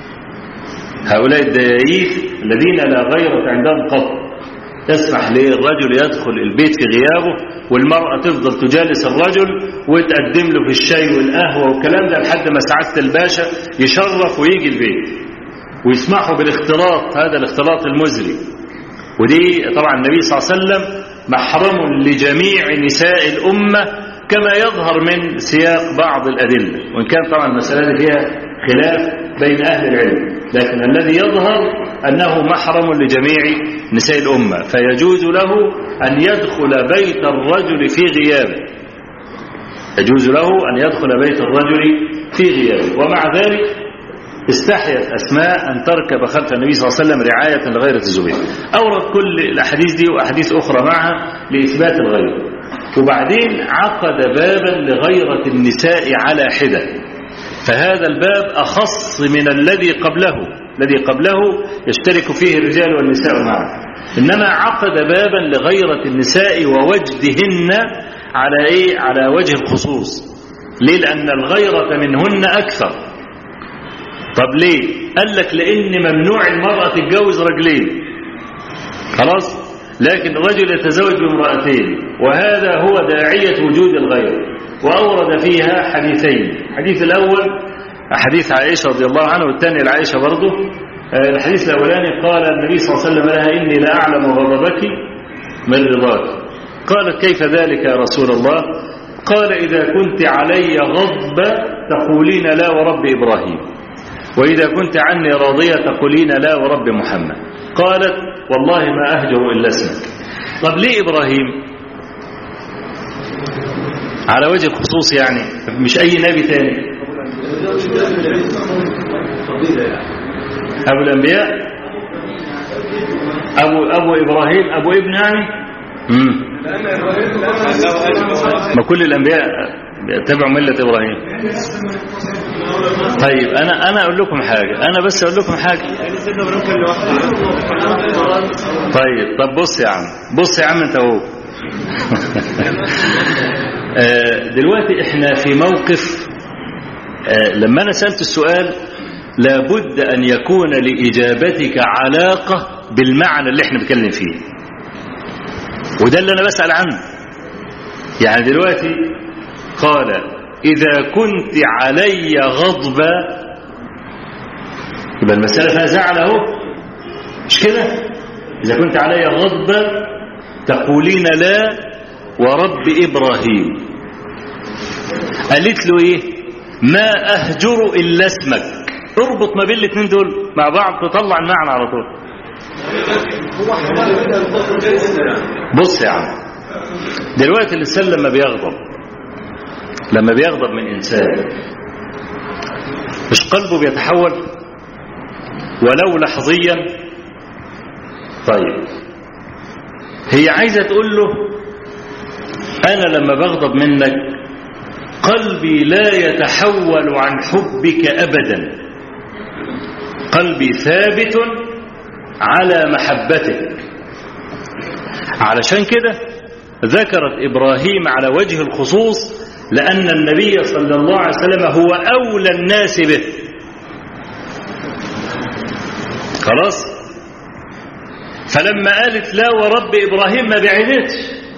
[SPEAKER 2] هؤلاء الدياييث الذين لا غيرة عندهم قط تسمح للرجل يدخل البيت في غيابه والمرأة تفضل تجالس الرجل وتقدم له في الشاي والقهوة والكلام ده لحد ما سعادة الباشا يشرف ويجي البيت ويسمحوا بالاختلاط هذا الاختلاط المزري ودي طبعا النبي صلى الله عليه وسلم محرم لجميع نساء الأمة كما يظهر من سياق بعض الأدلة وإن كان طبعا المسألة دي فيها خلاف بين أهل العلم لكن الذي يظهر أنه محرم لجميع نساء الأمة فيجوز له أن يدخل بيت الرجل في غيابه يجوز له أن يدخل بيت الرجل في غيابه ومع ذلك استحيت أسماء أن تركب خلف النبي صلى الله عليه وسلم رعاية لغيرة الزبير أورد كل الأحاديث دي وأحاديث أخرى معها لإثبات الغير وبعدين عقد بابا لغيرة النساء على حدة فهذا الباب أخص من الذي قبله الذي قبله يشترك فيه الرجال والنساء معا إنما عقد بابا لغيرة النساء ووجدهن على إيه؟ على وجه الخصوص ليه لأن الغيرة منهن أكثر طب ليه قال لك لأن ممنوع المرأة تتجوز رجلين خلاص لكن الرجل يتزوج بامرأتين وهذا هو داعية وجود الغير وأورد فيها حديثين الحديث الأول حديث عائشة رضي الله عنها والثاني لعائشة برضه الحديث الأولاني قال النبي صلى الله عليه وسلم لها إني لا أعلم غضبك من رضاك قالت كيف ذلك يا رسول الله قال إذا كنت علي غضب تقولين لا ورب إبراهيم وإذا كنت عني راضية تقولين لا ورب محمد قالت والله ما أهجر إلا اسمك طب ليه إبراهيم على وجه الخصوص يعني مش أي نبي تاني أبو الأنبياء أبو, أبو إبراهيم أبو ابن يعني مم. ما كل الأنبياء تبعوا ملة إبراهيم طيب أنا أنا أقول لكم حاجة أنا بس أقول لكم حاجة طيب طب بص يا عم بص يا عم أنت هو دلوقتي احنا في موقف لما أنا سألت السؤال لابد أن يكون لإجابتك علاقة بالمعنى اللي احنا بنتكلم فيه وده اللي أنا بسأل عنه يعني دلوقتي قال إذا كنت علي غضبا يبقى المسألة فيها زعل اهو مش كده إذا كنت علي غضبا تقولين لا ورب إبراهيم قالت له إيه ما أهجر إلا اسمك اربط ما بين الاثنين دول مع بعض تطلع المعنى على طول بص يا عم دلوقتي الإنسان لما بيغضب لما بيغضب من إنسان مش قلبه بيتحول ولو لحظيا طيب هي عايزة تقول له أنا لما بغضب منك قلبي لا يتحول عن حبك أبدا قلبي ثابت على محبتك علشان كده ذكرت إبراهيم على وجه الخصوص لأن النبي صلى الله عليه وسلم هو أولى الناس به خلاص فلما قالت لا ورب إبراهيم ما بعدتش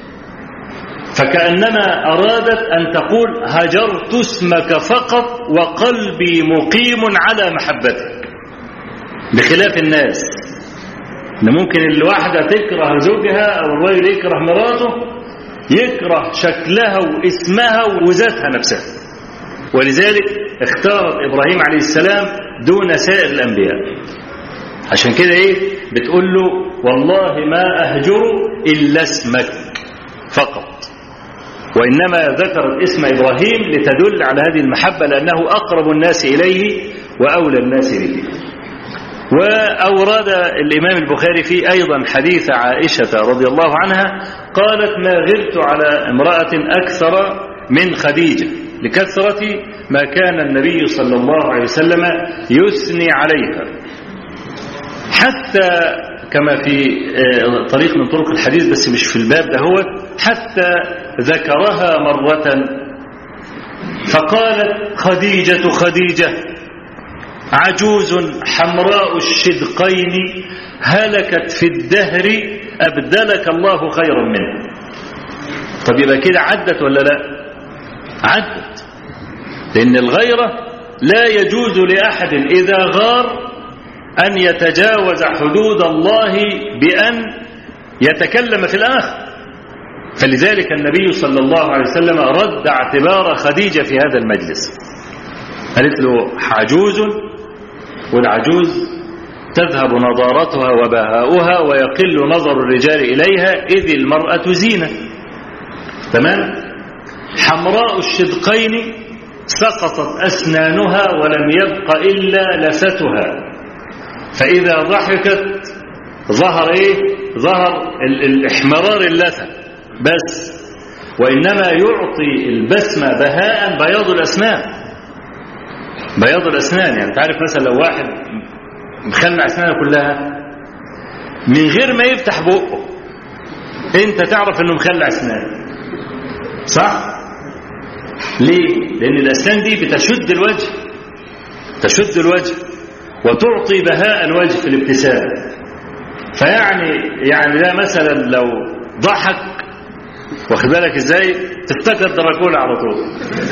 [SPEAKER 2] فكأنما أرادت أن تقول هجرت اسمك فقط وقلبي مقيم على محبتك بخلاف الناس ان ممكن الواحدة تكره زوجها أو الرجل يكره مراته يكره شكلها واسمها وذاتها نفسها ولذلك اختارت إبراهيم عليه السلام دون سائر الأنبياء عشان كده ايه بتقول له والله ما أهجر إلا اسمك فقط وإنما ذكرت اسم إبراهيم لتدل على هذه المحبة لأنه أقرب الناس إليه وأولى الناس به وأورد الإمام البخاري فيه أيضا حديث عائشة رضي الله عنها قالت ما غرت على امرأة أكثر من خديجة لكثرة ما كان النبي صلى الله عليه وسلم يثني عليها حتى كما في طريق من طرق الحديث بس مش في الباب ده هو حتى ذكرها مرة فقالت خديجة خديجة عجوز حمراء الشدقين هلكت في الدهر أبدلك الله خيرا منه طب يبقى كده عدت ولا لا عدت لأن الغيرة لا يجوز لأحد إذا غار أن يتجاوز حدود الله بأن يتكلم في الآخر فلذلك النبي صلى الله عليه وسلم رد اعتبار خديجة في هذا المجلس قالت له عجوز والعجوز تذهب نضارتها وبهاؤها ويقل نظر الرجال إليها إذ المرأة زينة تمام حمراء الشدقين سقطت أسنانها ولم يبق إلا لفتها فإذا ضحكت ظهر إيه ظهر الإحمرار اللثة بس وإنما يعطي البسمة بهاء بياض الأسنان بياض الأسنان يعني تعرف مثلا لو واحد مخلع أسنانه كلها من غير ما يفتح بقه انت تعرف انه مخلع اسنان صح ليه لان الاسنان دي بتشد الوجه تشد الوجه وتعطي بهاء الوجه في الابتسام فيعني يعني ده مثلا لو ضحك واخد بالك ازاي تفتكر دراكولا على طول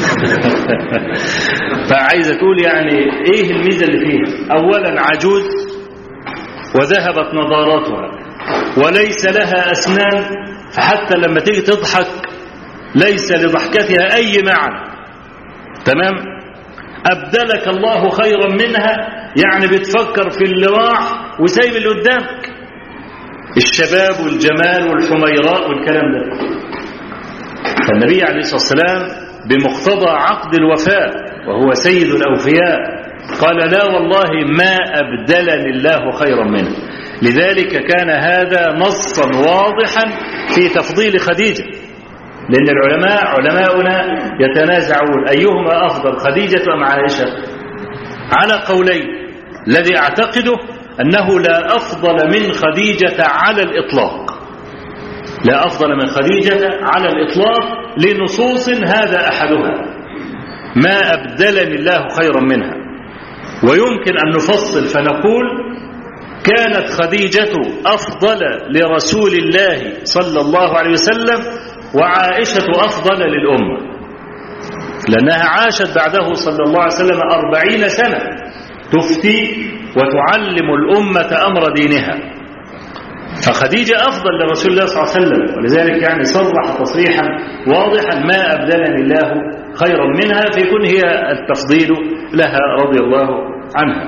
[SPEAKER 2] فعايزه تقول يعني ايه الميزه اللي فيها اولا عجوز وذهبت نضاراتها وليس لها اسنان فحتى لما تيجي تضحك ليس لضحكتها اي معنى تمام ابدلك الله خيرا منها يعني بتفكر في اللي راح وسايب اللي قدامك الشباب والجمال والحميراء والكلام ده فالنبي عليه الصلاة والسلام بمقتضى عقد الوفاء وهو سيد الأوفياء قال لا والله ما أبدلني الله خيرا منه لذلك كان هذا نصا واضحا في تفضيل خديجة لأن العلماء علماؤنا يتنازعون أيهما أفضل خديجة أم عائشة على قولين الذي أعتقده أنه لا أفضل من خديجة على الإطلاق لا أفضل من خديجة على الإطلاق لنصوص هذا أحدها ما أبدلني الله خيرا منها ويمكن أن نفصل فنقول كانت خديجة أفضل لرسول الله صلى الله عليه وسلم وعائشة أفضل للأمة لأنها عاشت بعده صلى الله عليه وسلم أربعين سنة تفتي وتعلم الأمة أمر دينها فخديجة أفضل لرسول الله صلى الله عليه وسلم ولذلك يعني صرح تصريحا واضحا ما أبدلني الله خيرا منها فيكون هي التفضيل لها رضي الله عنها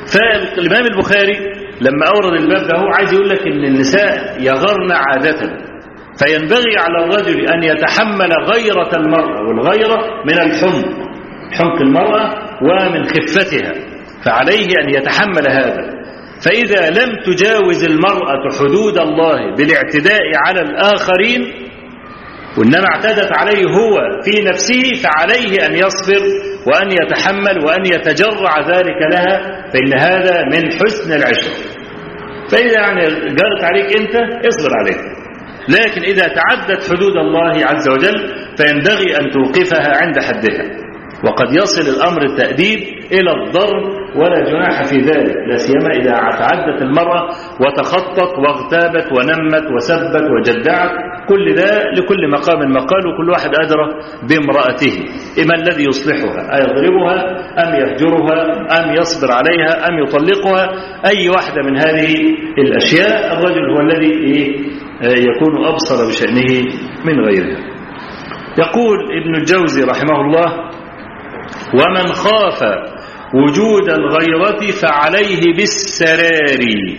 [SPEAKER 2] فالإمام البخاري لما أورد الباب ده هو عايز يقول لك إن النساء يغرن عادة فينبغي على الرجل أن يتحمل غيرة المرأة والغيرة من الحمق حمق المرأة ومن خفتها فعليه أن يتحمل هذا فإذا لم تجاوز المرأة حدود الله بالاعتداء على الآخرين وإنما اعتدت عليه هو في نفسه فعليه أن يصبر وأن يتحمل وأن يتجرع ذلك لها فإن هذا من حسن العشرة فإذا يعني جرت عليك أنت اصبر عليك لكن إذا تعدت حدود الله عز وجل فينبغي أن توقفها عند حدها وقد يصل الأمر التأديب إلى الضرب ولا جناح في ذلك لا سيما إذا تعدت المرأة وتخطت واغتابت ونمت وسبت وجدعت كل ده لكل مقام مقال وكل واحد أدرى بامرأته إما الذي يصلحها أيضربها أم يهجرها أم يصبر عليها أم يطلقها أي واحدة من هذه الأشياء الرجل هو الذي يكون أبصر بشأنه من غيرها يقول ابن الجوزي رحمه الله ومن خاف وجود الغيرة فعليه بالسرار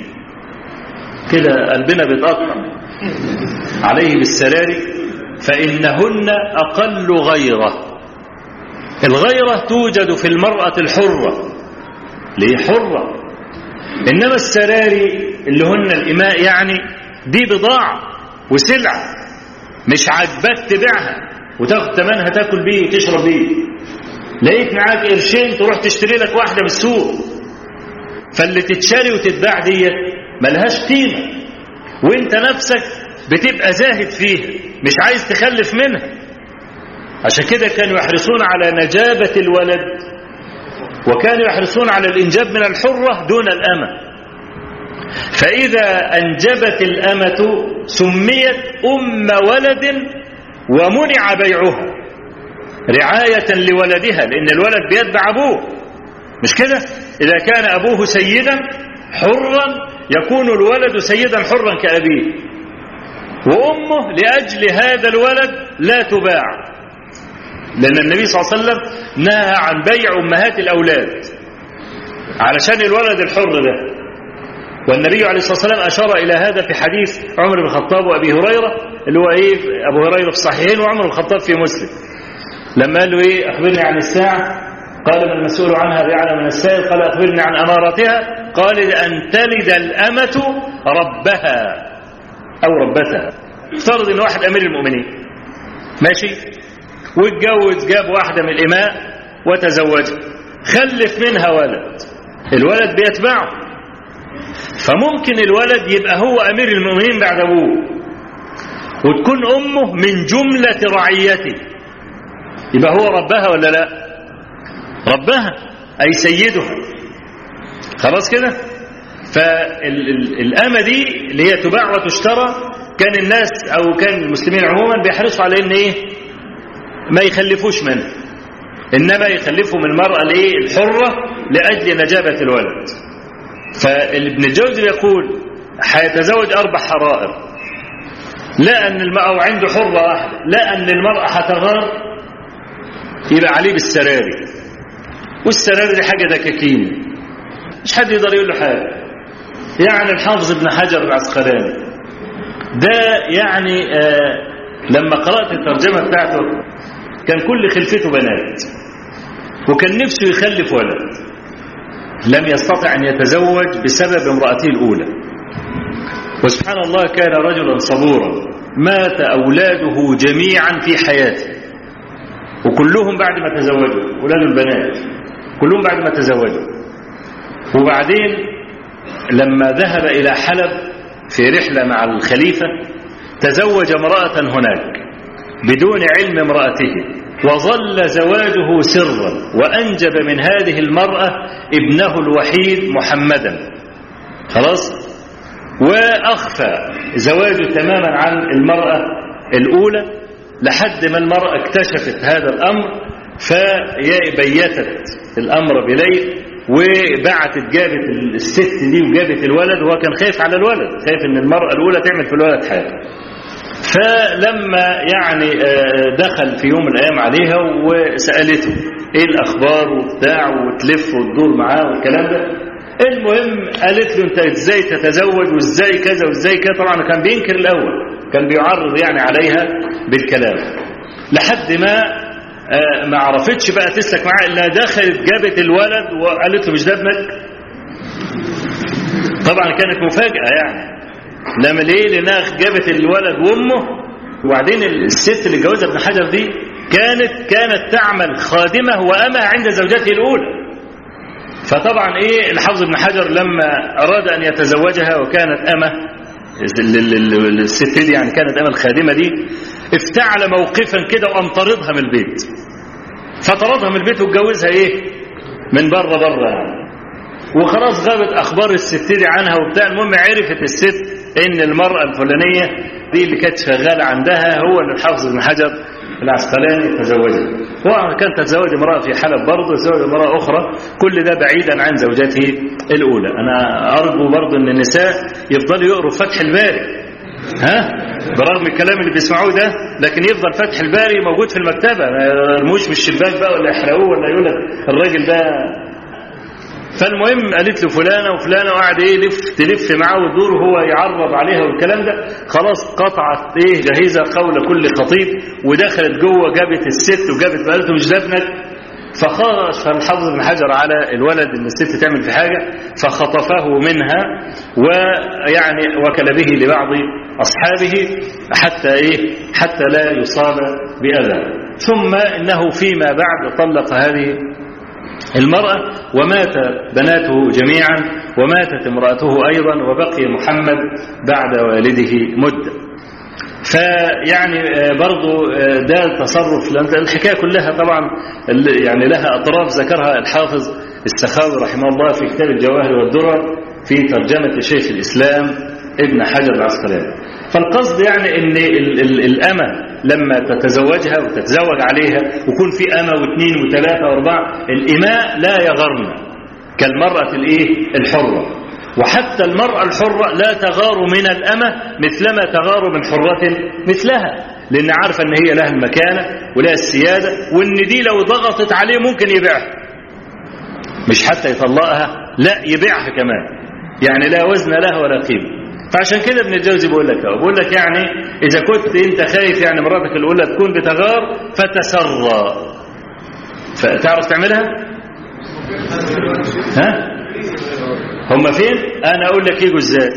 [SPEAKER 2] كده قلبنا بيتقطع عليه بالسرار فإنهن أقل غيرة الغيرة توجد في المرأة الحرة ليه حرة إنما السراري اللي هن الإماء يعني دي بضاعة وسلعة مش عاجباك تبيعها وتاخد ثمنها تاكل بيه وتشرب بيه لقيت معاك قرشين تروح تشتري لك واحدة من السوق فاللي تتشري وتتباع ديت ملهاش قيمة وانت نفسك بتبقى زاهد فيها مش عايز تخلف منها عشان كده كانوا يحرصون على نجابة الولد وكانوا يحرصون على الإنجاب من الحرة دون الأمة فإذا أنجبت الأمة سميت أم ولد ومنع بيعها رعاية لولدها لأن الولد بيتبع أبوه مش كده إذا كان أبوه سيدا حرا يكون الولد سيدا حرا كأبيه وأمه لأجل هذا الولد لا تباع لأن النبي صلى الله عليه وسلم نهى عن بيع أمهات الأولاد علشان الولد الحر ده والنبي عليه الصلاة والسلام أشار إلى هذا في حديث عمر بن الخطاب وأبي هريرة اللي هو إيه أبو هريرة في الصحيحين وعمر بن الخطاب في مسلم لما قال له إيه أخبرني عن الساعة قال من المسؤول عنها بأعلم من السائل قال أخبرني عن أماراتها قال أن تلد الأمة ربها أو ربتها افترض إن واحد أمير المؤمنين ماشي واتجوز جاب واحدة من الإماء وتزوجها خلف منها ولد الولد بيتبعه فممكن الولد يبقى هو أمير المؤمنين بعد أبوه وتكون أمه من جملة رعيته يبقى هو ربها ولا لا ربها أي سيدها خلاص كده فالأمة دي اللي هي تباع وتشترى كان الناس أو كان المسلمين عموما بيحرصوا على إن إيه ما يخلفوش منه إنما يخلفوا من المرأة الإيه الحرة لأجل نجابة الولد فابن الجوزي يقول هيتزوج أربع حرائر لا أن المرأة عنده حرة واحدة لا أن المرأة هتغار يبقى عليه بالسراري والسراري دي حاجة دكاكين مش حد يقدر يقول له حاجة يعني الحافظ ابن حجر العسقلاني ده يعني آه لما قرأت الترجمة بتاعته كان كل خلفته بنات وكان نفسه يخلف ولد لم يستطع أن يتزوج بسبب امرأته الأولى وسبحان الله كان رجلا صبورا مات أولاده جميعا في حياته وكلهم بعد ما تزوجوا أولاد البنات كلهم بعد ما تزوجوا وبعدين لما ذهب إلى حلب في رحلة مع الخليفة تزوج امرأة هناك بدون علم امرأته وظل زواجه سرا وأنجب من هذه المرأة ابنه الوحيد محمدا خلاص وأخفى زواجه تماما عن المرأة الأولى لحد ما المرأة اكتشفت هذا الأمر فبيتت الأمر بليل وبعتت جابت الست دي وجابت الولد وهو كان خايف على الولد خايف ان المرأة الأولى تعمل في الولد حاجة فلما يعني دخل في يوم من الأيام عليها وسألته ايه الأخبار وبتاع وتلف وتدور معاه والكلام ده المهم قالت له انت ازاي تتزوج وازاي كذا وازاي كذا طبعا كان بينكر الاول كان بيعرض يعني عليها بالكلام لحد ما آه ما عرفتش بقى تسلك معاه الا دخلت جابت الولد وقالت له مش ده ابنك طبعا كانت مفاجاه يعني لما ليه لانها جابت الولد وامه وبعدين الست اللي اتجوزها ابن حجر دي كانت كانت تعمل خادمه وامه عند زوجته الاولى فطبعا ايه الحافظ ابن حجر لما اراد ان يتزوجها وكانت امه الست دي يعني كانت امه الخادمه دي افتعل موقفا كده وقام طردها من البيت فطردها من البيت واتجوزها ايه من بره بره يعني وخلاص غابت اخبار الست دي عنها وبتاع المهم عرفت الست ان المراه الفلانيه دي اللي كانت شغاله عندها هو اللي الحافظ ابن حجر العسقلاني تزوجها هو كان تتزوج امرأة في حلب برضه تزوج امرأة أخرى كل ده بعيدا عن زوجته الأولى أنا أرجو برضه أن النساء يفضلوا يقروا فتح الباري ها برغم الكلام اللي بيسمعوه ده لكن يفضل فتح الباري موجود في المكتبة ما يرموش من الشباك بقى ولا يحرقوه ولا يقول لك الراجل ده فالمهم قالت له فلانه وفلانه وقعد ايه يلف تلف معاه وتدور وهو يعرض عليها والكلام ده خلاص قطعت ايه جهيزه قول كل خطيب ودخلت جوه جابت الست وجابت قالت له مش ده ابنك فخرج الحافظ بن حجر على الولد ان الست تعمل في حاجه فخطفه منها ويعني وكل به لبعض اصحابه حتى ايه حتى لا يصاب باذى ثم انه فيما بعد طلق هذه المرأة ومات بناته جميعا وماتت امرأته أيضا وبقي محمد بعد والده مدة فيعني برضو ده تصرف لأن الحكاية كلها طبعا يعني لها أطراف ذكرها الحافظ السخاوي رحمه الله في كتاب الجواهر والدرر في ترجمة شيخ الإسلام ابن حجر العسقلاني فالقصد يعني ان الأمة لما تتزوجها وتتزوج عليها ويكون في أمة واثنين وثلاثة واربعة الإماء لا يغرن كالمرأة الايه الحرة وحتى المرأة الحرة لا تغار من الأمة مثلما تغار من حرة مثلها لأن عارفة أن هي لها المكانة ولها السيادة وأن دي لو ضغطت عليه ممكن يبيعها مش حتى يطلقها لا يبيعها كمان يعني لا وزن لها ولا قيمة فعشان كده ابن الجوزي بيقول لك بيقول لك يعني إذا كنت أنت خايف يعني مراتك الأولى تكون بتغار فتسرى فتعرف تعملها؟ ها؟ هم فين؟ أنا أقول لك يجوا إزاي؟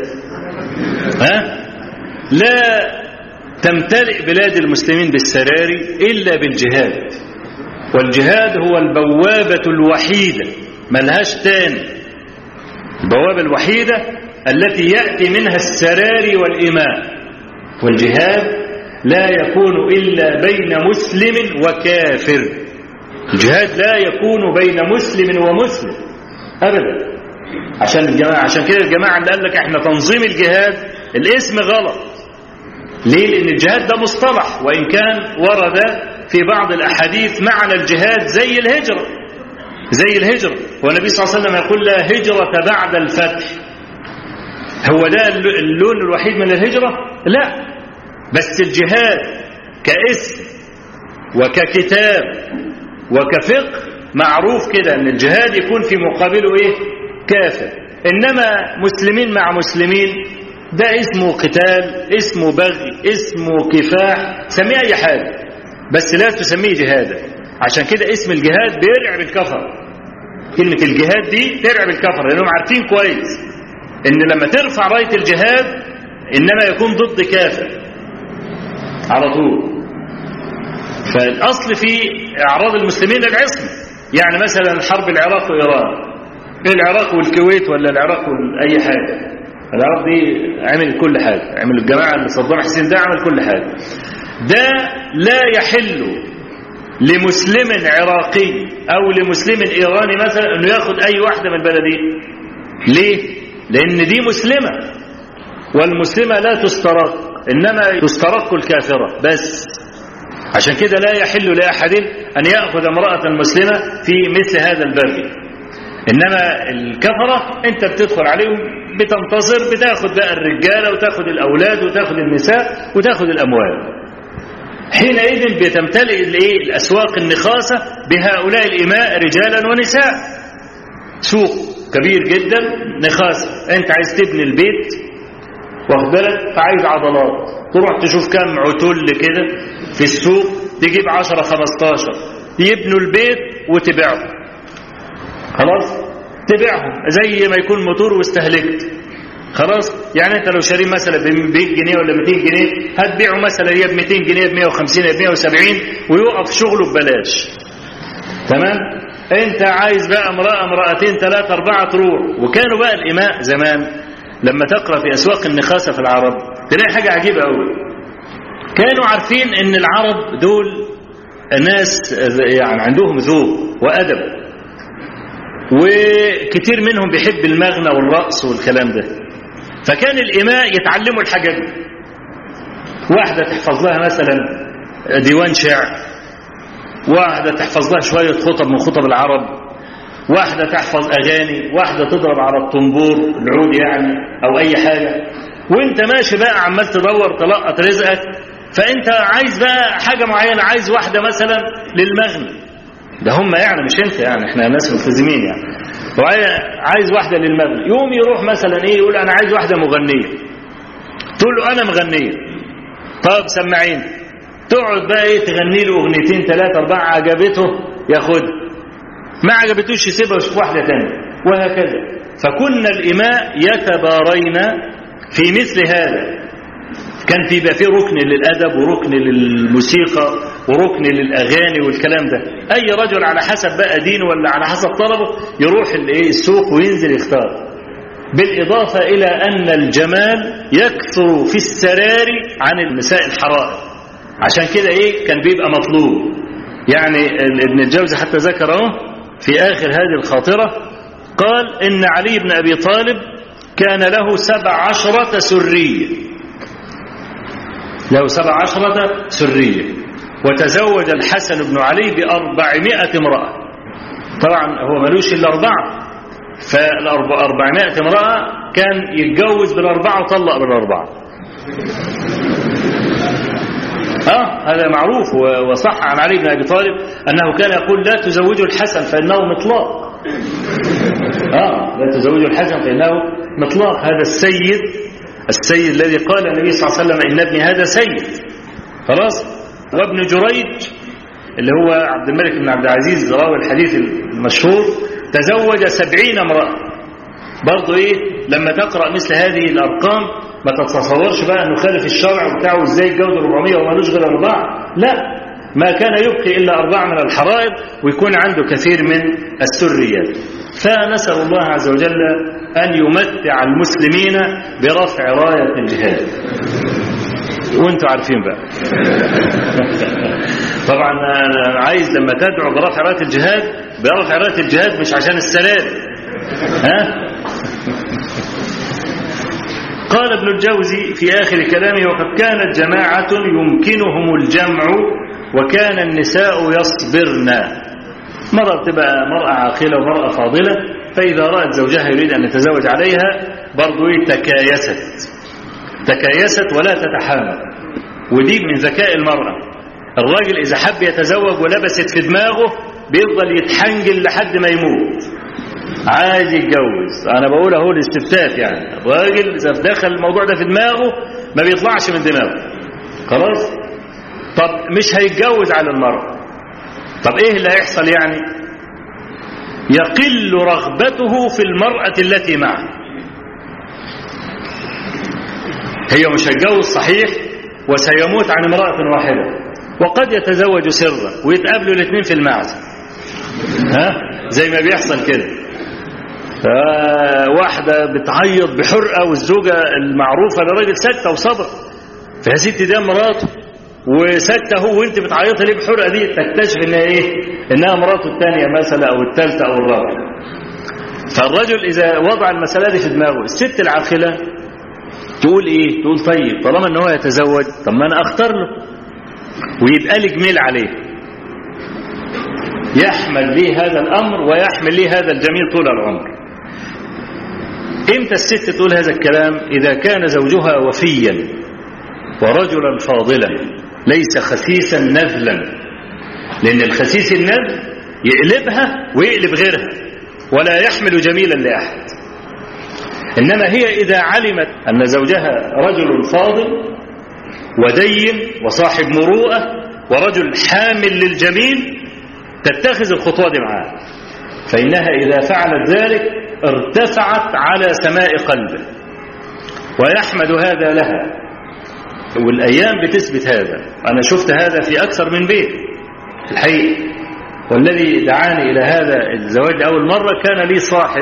[SPEAKER 2] ها؟ لا تمتلئ بلاد المسلمين بالسراري إلا بالجهاد والجهاد هو البوابة الوحيدة ملهاش تاني البوابة الوحيدة التي يأتي منها السراري والإماء والجهاد لا يكون إلا بين مسلم وكافر الجهاد لا يكون بين مسلم ومسلم أبدا عشان الجماعة عشان كده الجماعة اللي قال لك احنا تنظيم الجهاد الاسم غلط ليه لأن الجهاد ده مصطلح وإن كان ورد في بعض الأحاديث معنى الجهاد زي الهجرة زي الهجرة والنبي صلى الله عليه وسلم يقول لا هجرة بعد الفتح هو ده اللون الوحيد من الهجرة لا بس الجهاد كاسم وككتاب وكفقه معروف كده ان الجهاد يكون في مقابله ايه كافر انما مسلمين مع مسلمين ده اسمه قتال اسمه بغي اسمه كفاح سميه اي حاجه بس لا تسميه جهادا عشان كده اسم الجهاد بيرعب الكفر كلمة الجهاد دي ترعب الكفر لأنهم عارفين كويس إن لما ترفع راية الجهاد إنما يكون ضد كافر على طول فالأصل في أعراض المسلمين العصمة يعني مثلا حرب العراق وإيران العراق والكويت ولا العراق أي حاجة العراق دي عمل كل حاجة عمل الجماعة اللي صدام حسين ده عمل كل حاجة ده لا يحل لمسلم عراقي او لمسلم ايراني مثلا انه ياخد اي واحده من البلدين ليه لان دي مسلمه والمسلمه لا تسترق انما تسترق الكافره بس عشان كده لا يحل لاحد ان ياخذ امراه مسلمه في مثل هذا الباب انما الكفره انت بتدخل عليهم بتنتصر بتاخد بقى الرجاله وتاخد الاولاد وتاخد النساء وتاخد الاموال حينئذ بتمتلئ الايه الاسواق النخاسه بهؤلاء الاماء رجالا ونساء سوق كبير جدا نخاسة انت عايز تبني البيت واخد بالك فعايز عضلات تروح تشوف كم عتل كده في السوق تجيب 10 15 يبنوا البيت وتبيعه خلاص تبيعهم زي ما يكون موتور واستهلكت خلاص يعني انت لو شاريه مثلا ب 100 جنيه ولا 200 جنيه هتبيعه مثلا يا ب 200 جنيه ب 150 يا ب 170 ويوقف شغله ببلاش تمام انت عايز بقى امراه امراتين ثلاثه اربعه تروح وكانوا بقى الاماء زمان لما تقرا في اسواق النخاسه في العرب تلاقي حاجه عجيبه قوي كانوا عارفين ان العرب دول ناس يعني عندهم ذوق وادب وكتير منهم بيحب المغنى والرقص والكلام ده فكان الإماء يتعلموا الحاجات دي واحدة تحفظ لها مثلا ديوان شعر واحدة تحفظ لها شوية خطب من خطب العرب واحدة تحفظ أغاني واحدة تضرب على الطنبور العود يعني أو أي حاجة وانت ماشي بقى عمال تدور تلقط رزقك فانت عايز بقى حاجة معينة عايز واحدة مثلا للمغنى ده هم يعني مش انت يعني احنا ناس ملتزمين يعني عايز واحدة للمغنى يوم يروح مثلا ايه يقول انا عايز واحدة مغنية تقول له انا مغنية طب سمعين تقعد بقى ايه تغني له اغنيتين ثلاثة اربعة عجبته ياخد ما عجبتوش يسيبها ويشوف واحدة تانية وهكذا فكنا الاماء يتبارين في مثل هذا كان في بقى في ركن للادب وركن للموسيقى وركن للاغاني والكلام ده اي رجل على حسب بقى دينه ولا على حسب طلبه يروح الايه السوق وينزل يختار بالاضافه الى ان الجمال يكثر في السراري عن النساء الحرائر عشان كده ايه كان بيبقى مطلوب يعني ابن الجوزي حتى ذكره في اخر هذه الخاطره قال ان علي بن ابي طالب كان له سبع عشرة سريه له سبع عشرة سرية وتزوج الحسن بن علي بأربعمائة امرأة طبعا هو ملوش إلا أربعة فالأربعمائة امرأة كان يتجوز بالأربعة وطلق بالأربعة آه هذا معروف وصح عن علي بن أبي طالب أنه كان يقول لا تزوجوا الحسن فإنه مطلاق آه لا تزوجوا الحسن فإنه مطلاق هذا السيد السيد الذي قال النبي صلى الله عليه وسلم إن ابني هذا سيد خلاص وابن جريج اللي هو عبد الملك بن عبد العزيز راوي الحديث المشهور تزوج سبعين امرأة برضو ايه لما تقرأ مثل هذه الأرقام ما تتصورش بقى انه خالف الشرع بتاعه ازاي يتجوز 400 ومالوش غير أربعة لا ما كان يبقي إلا أربعة من الحرائر ويكون عنده كثير من السريات فنسأل الله عز وجل أن يمتع المسلمين برفع راية الجهاد وانتوا عارفين بقى طبعا أنا عايز لما تدعو برفع راية الجهاد برفع راية الجهاد مش عشان السلام ها قال ابن الجوزي في آخر كلامه وقد كانت جماعة يمكنهم الجمع وكان النساء يصبرن مرة تبقى مرأة عاقلة ومرأة فاضلة فإذا رأت زوجها يريد أن يتزوج عليها برضو تكايست تكايست ولا تتحامل ودي من ذكاء المرأة الراجل إذا حب يتزوج ولبست في دماغه بيفضل يتحنجل لحد ما يموت عايز يتجوز أنا بقول أهو الاستفتاء يعني الراجل إذا دخل الموضوع ده في دماغه ما بيطلعش من دماغه خلاص طب مش هيتجوز على المرأة طب ايه اللي هيحصل يعني يقل رغبته في المرأة التي معه هي مش هيتجوز صحيح وسيموت عن امرأة واحدة وقد يتزوج سرا ويتقابلوا الاثنين في المعزة ها زي ما بيحصل كده واحدة بتعيط بحرقة والزوجة المعروفة لراجل سكتة وصبر فيا ستي ده مراته وسكتة هو وانت بتعيطي ليه بحرقة دي تكتشف انها ايه انها مراته الثانية مثلا او الثالثة او الرابعة فالرجل اذا وضع المسألة دي في دماغه الست العاقلة تقول ايه تقول طيب طالما ان هو يتزوج طب ما انا اختار له ويبقى لي جميل عليه يحمل لي هذا الامر ويحمل لي هذا الجميل طول العمر امتى الست تقول هذا الكلام اذا كان زوجها وفيا ورجلا فاضلا ليس خسيسا نذلا لان الخسيس النذل يقلبها ويقلب غيرها ولا يحمل جميلا لأحد إنما هي إذا علمت أن زوجها رجل فاضل ودين وصاحب مروءة ورجل حامل للجميل تتخذ الخطوة دي معاه فإنها إذا فعلت ذلك ارتفعت على سماء قلبه ويحمد هذا لها والأيام بتثبت هذا أنا شفت هذا في أكثر من بيت الحقيقة والذي دعاني إلى هذا الزواج أول مرة كان لي صاحب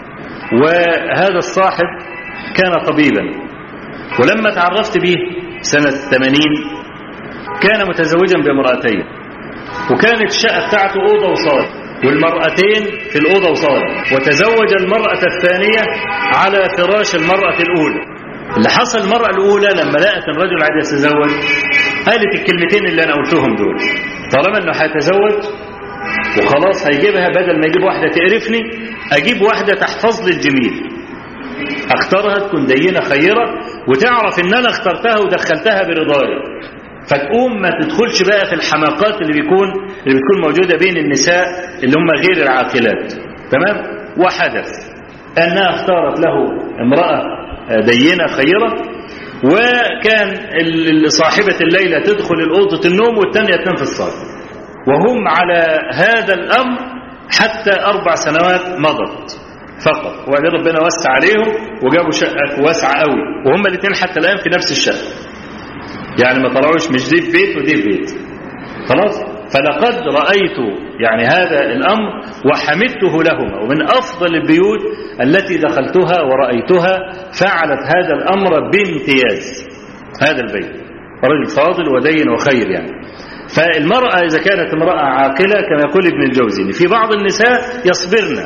[SPEAKER 2] وهذا الصاحب كان طبيبا ولما تعرفت به سنة 80 كان متزوجا بامرأتين وكانت الشقة بتاعته أوضة وصالة والمرأتين في الأوضة وصالة وتزوج المرأة الثانية على فراش المرأة الأولى اللي حصل المرأة الأولى لما لقت الرجل عايز يتزوج قالت الكلمتين اللي أنا قلتهم دول طالما أنه هيتزوج وخلاص هيجيبها بدل ما يجيب واحدة تقرفني أجيب واحدة تحفظ لي الجميل اختارها تكون دينة خيرة وتعرف ان انا اخترتها ودخلتها برضايا فتقوم ما تدخلش بقى في الحماقات اللي بيكون اللي بتكون موجودة بين النساء اللي هم غير العاقلات تمام وحدث انها اختارت له امرأة دينة خيرة وكان صاحبة الليلة تدخل الأوضة النوم والثانية تنام في الصالة وهم على هذا الأمر حتى أربع سنوات مضت فقط وبعدين ربنا وسع عليهم وجابوا شقة واسعة قوي وهم الاثنين حتى الآن في نفس الشقة يعني ما طلعوش مش دي في بيت ودي في بيت خلاص فلقد رأيت يعني هذا الأمر وحمدته لهما ومن أفضل البيوت التي دخلتها ورأيتها فعلت هذا الأمر بامتياز هذا البيت رجل فاضل ودين وخير يعني فالمرأة إذا كانت امرأة عاقلة كما يقول ابن الجوزي في بعض النساء يصبرن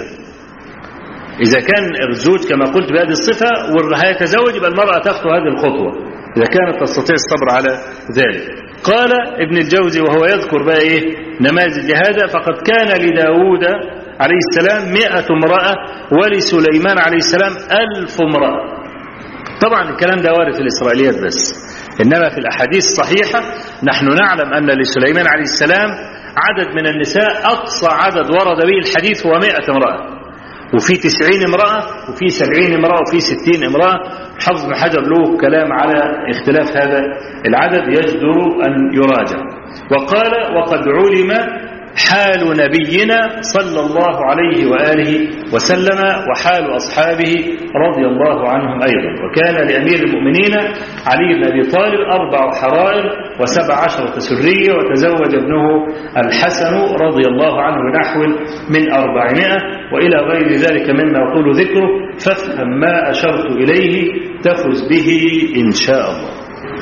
[SPEAKER 2] إذا كان الزوج كما قلت بهذه الصفة وهيتزوج يبقى المرأة تخطو هذه الخطوة إذا كانت تستطيع الصبر على ذلك قال ابن الجوزي وهو يذكر بقى إيه نماذج هذا فقد كان لداود عليه السلام مئة امرأة ولسليمان عليه السلام ألف امرأة طبعا الكلام ده وارد في الإسرائيليات بس إنما في الأحاديث الصحيحة نحن نعلم أن لسليمان عليه السلام عدد من النساء أقصى عدد ورد به الحديث هو مئة امرأة وفي تسعين امرأة وفي سبعين امرأة وفي ستين امرأة حفظ بن حجر له كلام على اختلاف هذا العدد يجدر أن يراجع وقال وقد علم حال نبينا صلى الله عليه وآله وسلم وحال أصحابه رضي الله عنهم أيضا وكان لأمير المؤمنين علي بن أبي طالب أربع حرائر وسبع عشرة سرية وتزوج ابنه الحسن رضي الله عنه نحو من أربعمائة وإلى غير ذلك مما يقول ذكره فافهم ما أشرت إليه تفز به إن شاء الله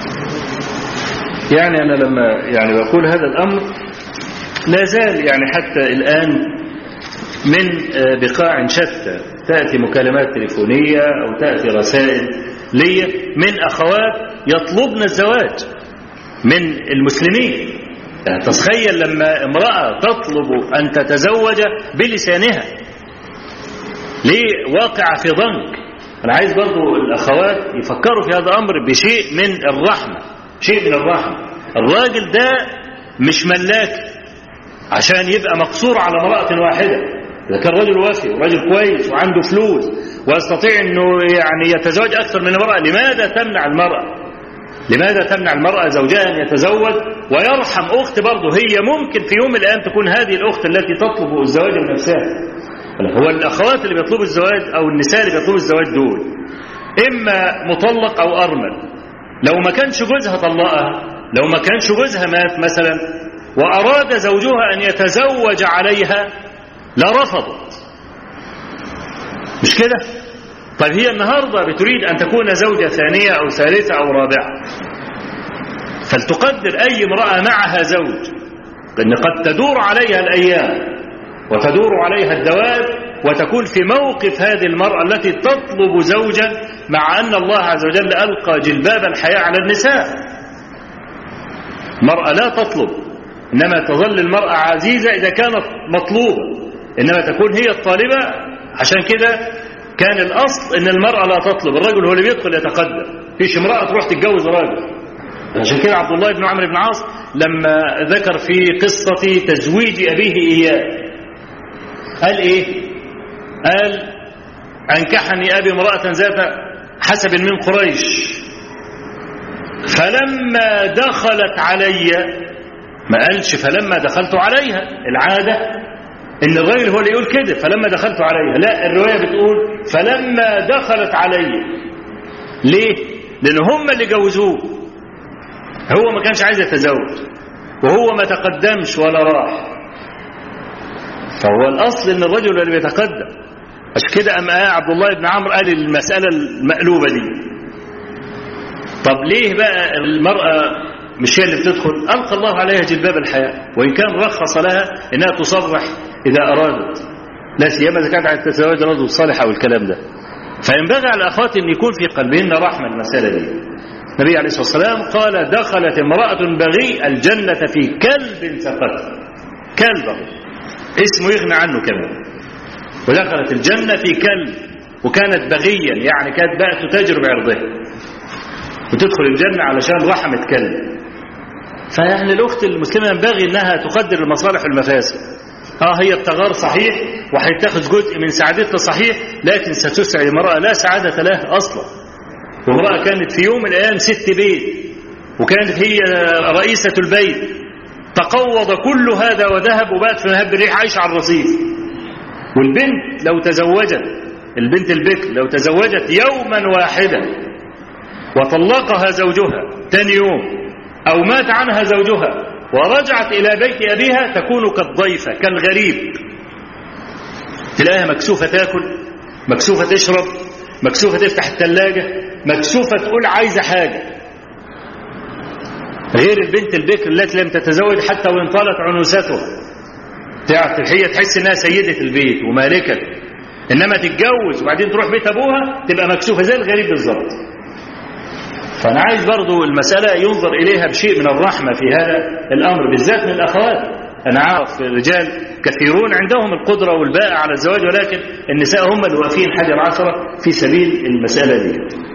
[SPEAKER 2] يعني أنا لما يعني بقول هذا الأمر لا زال يعني حتى الآن من بقاع شتى تأتي مكالمات تليفونية أو تأتي رسائل لي من أخوات يطلبن الزواج من المسلمين يعني تتخيل لما امرأة تطلب أن تتزوج بلسانها ليه واقع في ضنك أنا عايز برضو الأخوات يفكروا في هذا الأمر بشيء من الرحمة شيء من الرحمة الراجل ده مش ملاك عشان يبقى مقصور على امرأة واحدة إذا كان رجل وافي ورجل كويس وعنده فلوس ويستطيع أنه يعني يتزوج أكثر من امرأة لماذا تمنع المرأة لماذا تمنع المرأة زوجها أن يتزوج ويرحم أخت برضه هي ممكن في يوم من الأيام تكون هذه الأخت التي تطلب الزواج من نفسها هو الأخوات اللي بيطلبوا الزواج أو النساء اللي بيطلبوا الزواج دول إما مطلق أو أرمل لو ما كانش جوزها طلقها لو ما كانش جوزها مات مثلا وأراد زوجها أن يتزوج عليها لرفضت مش كده طيب هي النهاردة بتريد أن تكون زوجة ثانية أو ثالثة أو رابعة فلتقدر أي امرأة معها زوج أن قد تدور عليها الأيام وتدور عليها الدواب وتكون في موقف هذه المرأة التي تطلب زوجا مع أن الله عز وجل ألقى جلباب الحياة على النساء المرأة لا تطلب إنما تظل المرأة عزيزة إذا كانت مطلوبة إنما تكون هي الطالبة عشان كده كان الأصل إن المرأة لا تطلب الرجل هو اللي بيدخل يتقدم فيش امرأة تروح تتجوز راجل عشان كده عبد الله بن عمرو بن عاص لما ذكر في قصة تزويج أبيه إياه قال إيه قال أنكحني أبي امرأة ذات حسب من قريش فلما دخلت علي ما قالش فلما دخلت عليها العادة ان الراجل هو اللي يقول كده فلما دخلت عليها لا الرواية بتقول فلما دخلت علي ليه لان هم اللي جوزوه هو ما كانش عايز يتزوج وهو ما تقدمش ولا راح فهو الاصل ان الرجل اللي بيتقدم عشان كده أما عبد الله بن عمرو قال المسألة المقلوبة دي طب ليه بقى المرأة مش هي اللي بتدخل ألقى الله عليها جلباب الحياة وإن كان رخص لها إنها تصرح إذا أرادت لا سيما إذا كانت عايزة تتزوج رجل صالح أو الكلام ده فينبغي على الأخوات أن يكون في قلبهن رحمة المسألة دي النبي عليه الصلاة والسلام قال دخلت امرأة بغي الجنة في كلب سقط كلب اسمه يغنى عنه كمان ودخلت الجنة في كلب وكانت بغيا يعني كانت بقى تتاجر بعرضها وتدخل الجنة علشان رحمة كلب فيعني الأخت المسلمة ينبغي أنها تقدر المصالح والمفاسد اه هي ابتغار صحيح وهيتاخذ جزء من سعادتها صحيح لكن ستسعد المرأة لا سعادة لها أصلا وامرأة كانت في يوم من الأيام ست بيت وكانت هي رئيسة البيت تقوض كل هذا وذهب وبات في مهب الريح عايشة على الرصيف والبنت لو تزوجت البنت البكر لو تزوجت يوما واحدا وطلقها زوجها تاني يوم أو مات عنها زوجها ورجعت إلى بيت أبيها تكون كالضيفة كالغريب تلاقيها مكسوفة تاكل مكسوفة تشرب مكسوفة تفتح الثلاجة مكسوفة تقول عايزة حاجة غير البنت البكر التي لم تتزوج حتى وإن طالت عنوستها هي تحس انها سيدة البيت ومالكة انما تتجوز وبعدين تروح بيت ابوها تبقى مكسوفة زي الغريب بالظبط فانا عايز برضو المسألة ينظر اليها بشيء من الرحمة في هذا الامر بالذات من الاخوات انا عارف رجال كثيرون عندهم القدرة والباء على الزواج ولكن النساء هم اللي واقفين حجر عشرة في سبيل المسألة دي